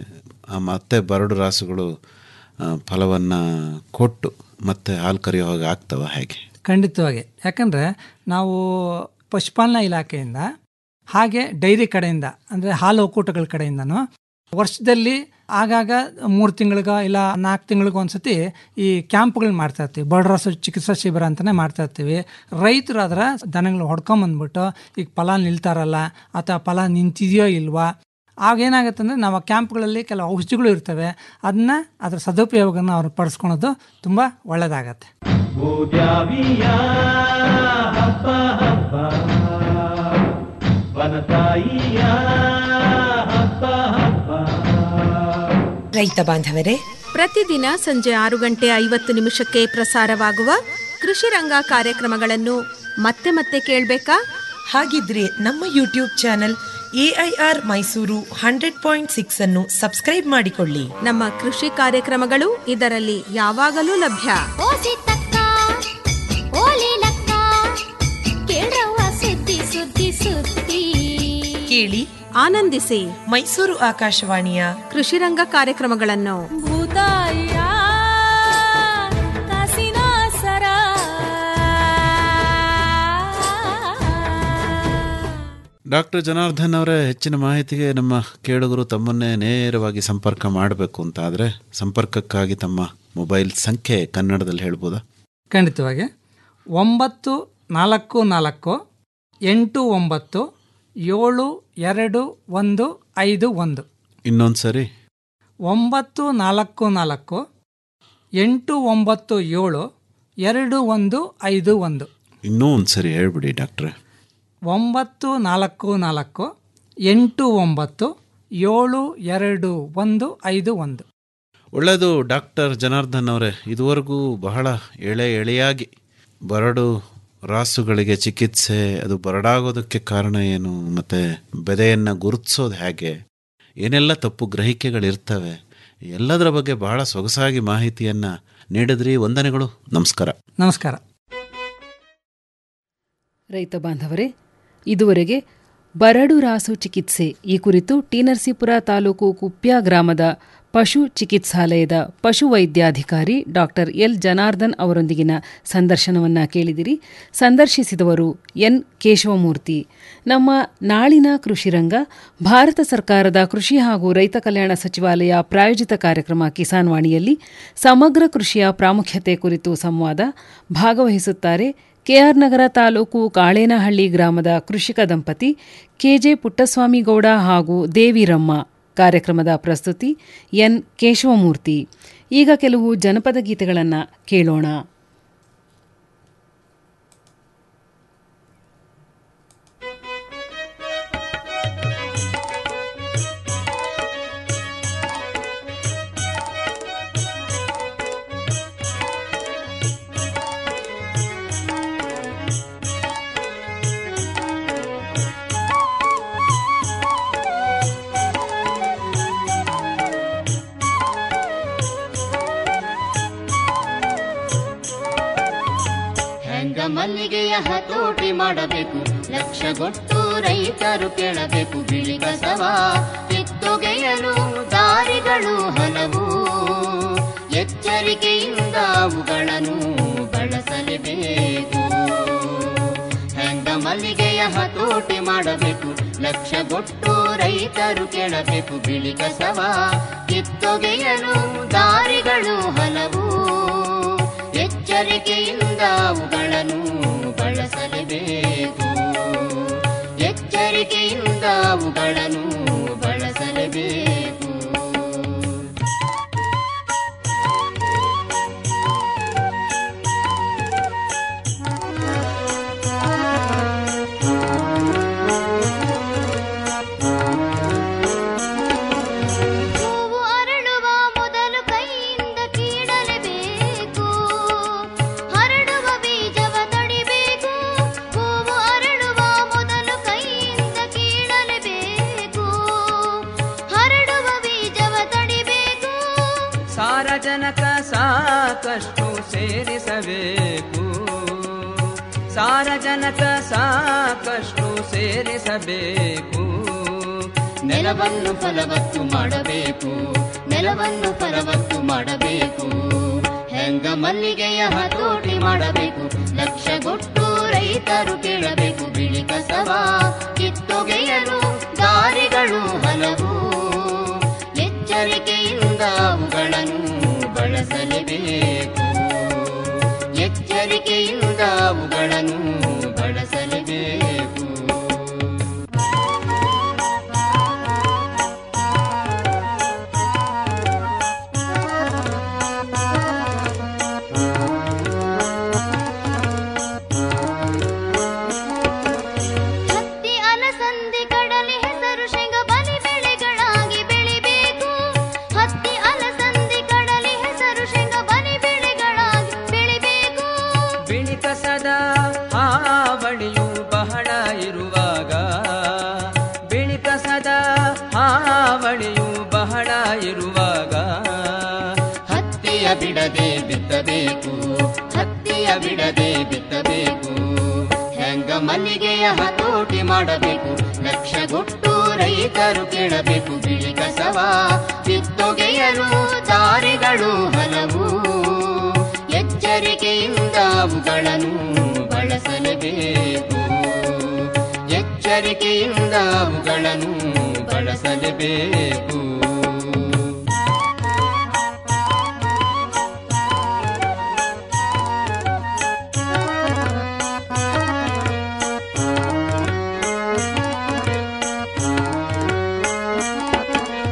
ಮತ್ತೆ ಬರಡು ರಾಸುಗಳು ಫಲವನ್ನು ಕೊಟ್ಟು ಮತ್ತೆ ಹಾಲು ಕರೆಯೋ ಹಾಗೆ ಆಗ್ತವ ಹೇಗೆ ಖಂಡಿತವಾಗಿ ಯಾಕಂದರೆ ನಾವು ಪಶುಪಾಲನಾ ಇಲಾಖೆಯಿಂದ ಹಾಗೆ ಡೈರಿ ಕಡೆಯಿಂದ ಅಂದರೆ ಹಾಲು ಒಕ್ಕೂಟಗಳ ಕಡೆಯಿಂದನೂ ವರ್ಷದಲ್ಲಿ ಆಗಾಗ ಮೂರು ತಿಂಗಳಿಗ ಇಲ್ಲ ನಾಲ್ಕು ತಿಂಗಳಿಗೂ ಒಂದ್ಸತಿ ಈ ಕ್ಯಾಂಪ್ಗಳು ಮಾಡ್ತಾ ಇರ್ತೀವಿ ಬಡರಸ ಚಿಕಿತ್ಸಾ ಶಿಬಿರ ಅಂತಲೇ ಮಾಡ್ತಾ ಇರ್ತೀವಿ ರೈತರು ಅದರ ದನಗಳು ಹೊಡ್ಕೊಂಬಂದ್ಬಿಟ್ಟು ಈಗ ಫಲ ನಿಲ್ತಾರಲ್ಲ ಅಥವಾ ಫಲ ನಿಂತಿದೆಯೋ ಇಲ್ವಾ ಆಗ ಏನಾಗುತ್ತೆ ಅಂದರೆ ನಾವು ಆ ಕ್ಯಾಂಪ್ಗಳಲ್ಲಿ ಕೆಲವು ಔಷಧಿಗಳು ಇರ್ತವೆ ಅದನ್ನ ಅದರ ಸದುಪಯೋಗನ ಅವ್ರು ಪಡಿಸ್ಕೊಳೋದು ತುಂಬ ಒಳ್ಳೆಯದಾಗತ್ತೆ ಭೂದ್ಯಾವಿಯ ಹಬ್ಬ ಹಬ್ಬ ವನತಾಯಿಯ ಹಬ್ಬ ಹಬ್ಬ ರೈತ ಬಾಂಧವರೇ ಪ್ರತಿದಿನ ಸಂಜೆ ಆರು ಗಂಟೆ ಐವತ್ತು ನಿಮಿಷಕ್ಕೆ ಪ್ರಸಾರವಾಗುವ ಕೃಷಿ ರಂಗ ಕಾರ್ಯಕ್ರಮಗಳನ್ನು ಮತ್ತೆ ಮತ್ತೆ ಕೇಳಬೇಕಾ ಹಾಗಿದ್ರೆ ನಮ್ಮ YouTube channel AIR Mysuru hundred point six ಅನ್ನು ಸಬ್ಸ್ಕ್ರೈಬ್ ಮಾಡಿಕೊಳ್ಳಿ ನಮ್ಮ ಕೃಷಿ ಕಾರ್ಯಕ್ರಮಗಳು ಇದರಲ್ಲಿ ಯಾವಾಗಲೂ ಲಭ್ಯ ಓಲಿ ಲಕ್ಕ ಕೇಳ್ರವ್ವ ಸುದ್ದಿ ಸುದ್ದಿ ಸುದ್ದಿ ಕೇಳಿ ಆನಂದಿಸಿ ಮೈಸೂರು ಆಕಾಶವಾಣಿಯ ಕೃಷಿರಂಗ ಕಾರ್ಯಕ್ರಮಗಳನ್ನು ಭೂತಾಯ ಕಾಸಿನ ಸರ ಡಾಕ್ಟರ್ ಜನಾರ್ದನ್ ಅವರೇ ಹೆಚ್ಚಿನ ಮಾಹಿತಿಗೆ ನಮ್ಮ ಕೇಳುಗರು ತಮ್ಮನ್ನೇ ನೇರವಾಗಿ ಸಂಪರ್ಕ ಮಾಡಬೇಕು ಅಂತ ಆದರೆ ಸಂಪರ್ಕಕ್ಕಾಗಿ ತಮ್ಮ ಮೊಬೈಲ್ ಸಂಖ್ಯೆ ಕನ್ನಡದಲ್ಲಿ ಹೇಳ್ಬೋದಾ ಖಂಡಿತವಾಗಿ ಒಂಬತ್ತು ನಾಲ್ಕು ನಾಲ್ಕು ಎಂಟು ಒಂಬತ್ತು ಏಳು ಎರಡು ಒಂದು ಐದು ಒಂದು ಇನ್ನೊಂದು ಸರಿ ಒಂಬತ್ತು ನಾಲ್ಕು ನಾಲ್ಕು ಎಂಟು ಒಂಬತ್ತು ಏಳು ಎರಡು ಒಂದು ಐದು ಒಂದು ಇನ್ನೂ ಒಂದು ಸರಿ ಹೇಳ್ಬಿಡಿ ಡಾಕ್ಟ್ರೆ ಒಂಬತ್ತು ನಾಲ್ಕು ನಾಲ್ಕು ಎಂಟು ಒಂಬತ್ತು ಏಳು ಎರಡು ಒಂದು ಐದು ಒಂದು ಒಳ್ಳೆಯದು ಡಾಕ್ಟರ್ ಜನಾರ್ದನ್ ಅವರೇ ಇದುವರೆಗೂ ಬಹಳ ಎಳೆ ಎಳೆಯಾಗಿ ಬರಡು ರಾಸುಗಳಿಗೆ ಚಿಕಿತ್ಸೆ ಅದು ಬರಡಾಗೋದಕ್ಕೆ ಕಾರಣ ಏನು ಮತ್ತು ಬೆದೆಯನ್ನು ಗುರುತಿಸೋದು ಹೇಗೆ ಏನೆಲ್ಲ ತಪ್ಪು ಗ್ರಹಿಕೆಗಳಿರ್ತವೆ ಎಲ್ಲದರ ಬಗ್ಗೆ ಬಹಳ ಸೊಗಸಾಗಿ ಮಾಹಿತಿಯನ್ನು ನೀಡಿದ್ರಿ ವಂದನೆಗಳು ನಮಸ್ಕಾರ ನಮಸ್ಕಾರ ರೈತ ಬಾಂಧವರೇ ಇದುವರೆಗೆ ಬರಡು ರಾಸು ಚಿಕಿತ್ಸೆ ಈ ಕುರಿತು ಟಿ ನರಸೀಪುರ ತಾಲೂಕು ಕುಪ್ಯ ಗ್ರಾಮದ ಪಶು ಚಿಕಿತ್ಸಾಲಯದ ಪಶುವೈದ್ಯಾಧಿಕಾರಿ ಡಾಕ್ಟರ್ ಎಲ್ ಜನಾರ್ದನ್ ಅವರೊಂದಿಗಿನ ಸಂದರ್ಶನವನ್ನ ಕೇಳಿದಿರಿ ಸಂದರ್ಶಿಸಿದವರು ಎನ್ ಕೇಶವಮೂರ್ತಿ ನಮ್ಮ ನಾಳಿನ ಕೃಷಿರಂಗ ಭಾರತ ಸರ್ಕಾರದ ಕೃಷಿ ಹಾಗೂ ರೈತ ಕಲ್ಯಾಣ ಸಚಿವಾಲಯ ಪ್ರಾಯೋಜಿತ ಕಾರ್ಯಕ್ರಮ ಕಿಸಾನ್ ವಾಣಿಯಲ್ಲಿ ಸಮಗ್ರ ಕೃಷಿಯ ಪ್ರಾಮುಖ್ಯತೆ ಕುರಿತು ಸಂವಾದ ಭಾಗವಹಿಸುತ್ತಾರೆ ಕೆಆರ್ ನಗರ ತಾಲೂಕು ಕಾಳೇನಹಳ್ಳಿ ಗ್ರಾಮದ ಕೃಷಿಕ ದಂಪತಿ ಕೆಜೆ ಪುಟ್ಟಸ್ವಾಮಿಗೌಡ ಹಾಗೂ ದೇವಿರಮ್ಮ ಕಾರ್ಯಕ್ರಮದ ಪ್ರಸ್ತುತಿ ಎನ್ ಕೇಶವಮೂರ್ತಿ ಈಗ ಕೆಲವು ಜನಪದ ಗೀತೆಗಳನ್ನು ಕೇಳೋಣ ಹೆಂಗ ಮಲ್ಲಿಗೆಯ ಹತೋಟಿ ಮಾಡಬೇಕು ಲಕ್ಷಗೊಟ್ಟು ರೈತರು ಕೇಳಬೇಕು ಬಿಳಿ ಕಸವ ಕಿತ್ತೊಗೆಯಲು ದಾರಿಗಳು ಹಲವು ಎಚ್ಚರಿಕೆಯಿಂದ ಅವುಗಳನ್ನು ಬಳಸಲೇಬೇಕು ಹೆಂಗ ಮಲ್ಲಿಗೆಯ ಹತೋಟಿ ಮಾಡಬೇಕು ಲಕ್ಷಗೊಟ್ಟು ರೈತರು ಕೇಳಬೇಕು ಬಿಳಿ ಕಸವ ಕಿತ್ತೊಗೆಯಲು ದಾರಿಗಳು ಹಲವು ಎಚ್ಚರಿಕೆಯಿಂದ ಅವುಗಳನ್ನು ಬಳಸಲೇಬೇಕು ಎಚ್ಚರಿಕೆಯಿಂದ ಅವುಗಳನ್ನು ಬಳಸಲೇಬೇಕು ಹೂವು ಅರಳುವ ಮೊದಲು ಕೈಯಿಂದ ಕೀಳಲೇಬೇಕು ಹರಡುವ ಬೀಜವ ತಡಿಬೇಕು ಹೂವು ಅರಳುವ ಮೊದಲು ಕೈಯಿಂದ ಕೀಳಲೇಬೇಕು ಹರಡುವ ಬೀಜವ ತಡಿಬೇಕು ಸಾರಜನಕ ಸಾಕಷ್ಟು ಸೇರಿಸಬೇಕು ಸಾರಜನಕ ಸಾಕಷ್ಟು ಸೇರಿಸಬೇಕು ನೆಲವನ್ನು ಫಲವತ್ತು ಮಾಡಬೇಕು ನೆಲವನ್ನು ಫಲವತ್ತು ಮಾಡಬೇಕು ಹೆಂಗ ಮಲ್ಲಿಗೆಯ ಹತೋಟಿ ಮಾಡಬೇಕು ಲಕ್ಷಗೊಟ್ಟು ರೈತರು ಕೇಳಬೇಕು ಬಿಳಿ ಕಸವ ಕಿತ್ತೊಗೆಯಲು ದಾರಿಗಳು ಹಲವು ಎಚ್ಚರಿಕೆಯಿಂದ ಅವುಗಳನ್ನು ಬಳಸಲೇಬೇಕು ಎಚ್ಚರಿಕೆಯಿಂದ ಅವುಗಳನ್ನು ಬಳಸಲೇಬೇಕು ಹತ್ತಿ ಅಲಸಂದಿ ಕಡಲೆ ಹೆಸರು ಶೇಂಗ ಬಲಿ ಬೆಳೆಗಳಾಗಿ ಬೆಳಿಬೇಕು ಹತ್ತಿ ಅಲಸಂದಿ ಕಡಲೆ ಹೆಸರು ಶೇಂಗ ಬಲಿ ಬೆಳೆಗಳಾಗಿ ಬೆಳಿಬೇಕು ಬಿಳಿ ಕಸದ ಹಾವಳಿಯು ಬಹಳ ಇರುವಾಗ ಬಿಳಿ ಕಸದ ಹಾವಳಿಯು ಬಹಳ ಇರುವಾಗ ಹತ್ತಿಯ ಬಿಡದೆ ಬಿತ್ತಬೇಕು ಹತ್ತಿಯ ಬಿಡದೆ ಬಿತ್ತಬೇಕು ರಂಗ ಮಲ್ಲಿಗೆಯ ಹತೋಟಿ ಮಾಡಬೇಕು ಲಕ್ಷಗೊಟ್ಟು ರೈತರು ಕೇಳಬೇಕು ಬಿಳಿ ಕಸವ ಕಿತ್ತೊಗೆಯಲು ದಾರಿಗಳು ಹಲವು ಎಚ್ಚರಿಕೆಯಿಂದ ಅವುಗಳನ್ನು ಬಳಸಲೇಬೇಕು ಎಚ್ಚರಿಕೆಯಿಂದ ಅವುಗಳನ್ನು ಬಳಸಲೇಬೇಕು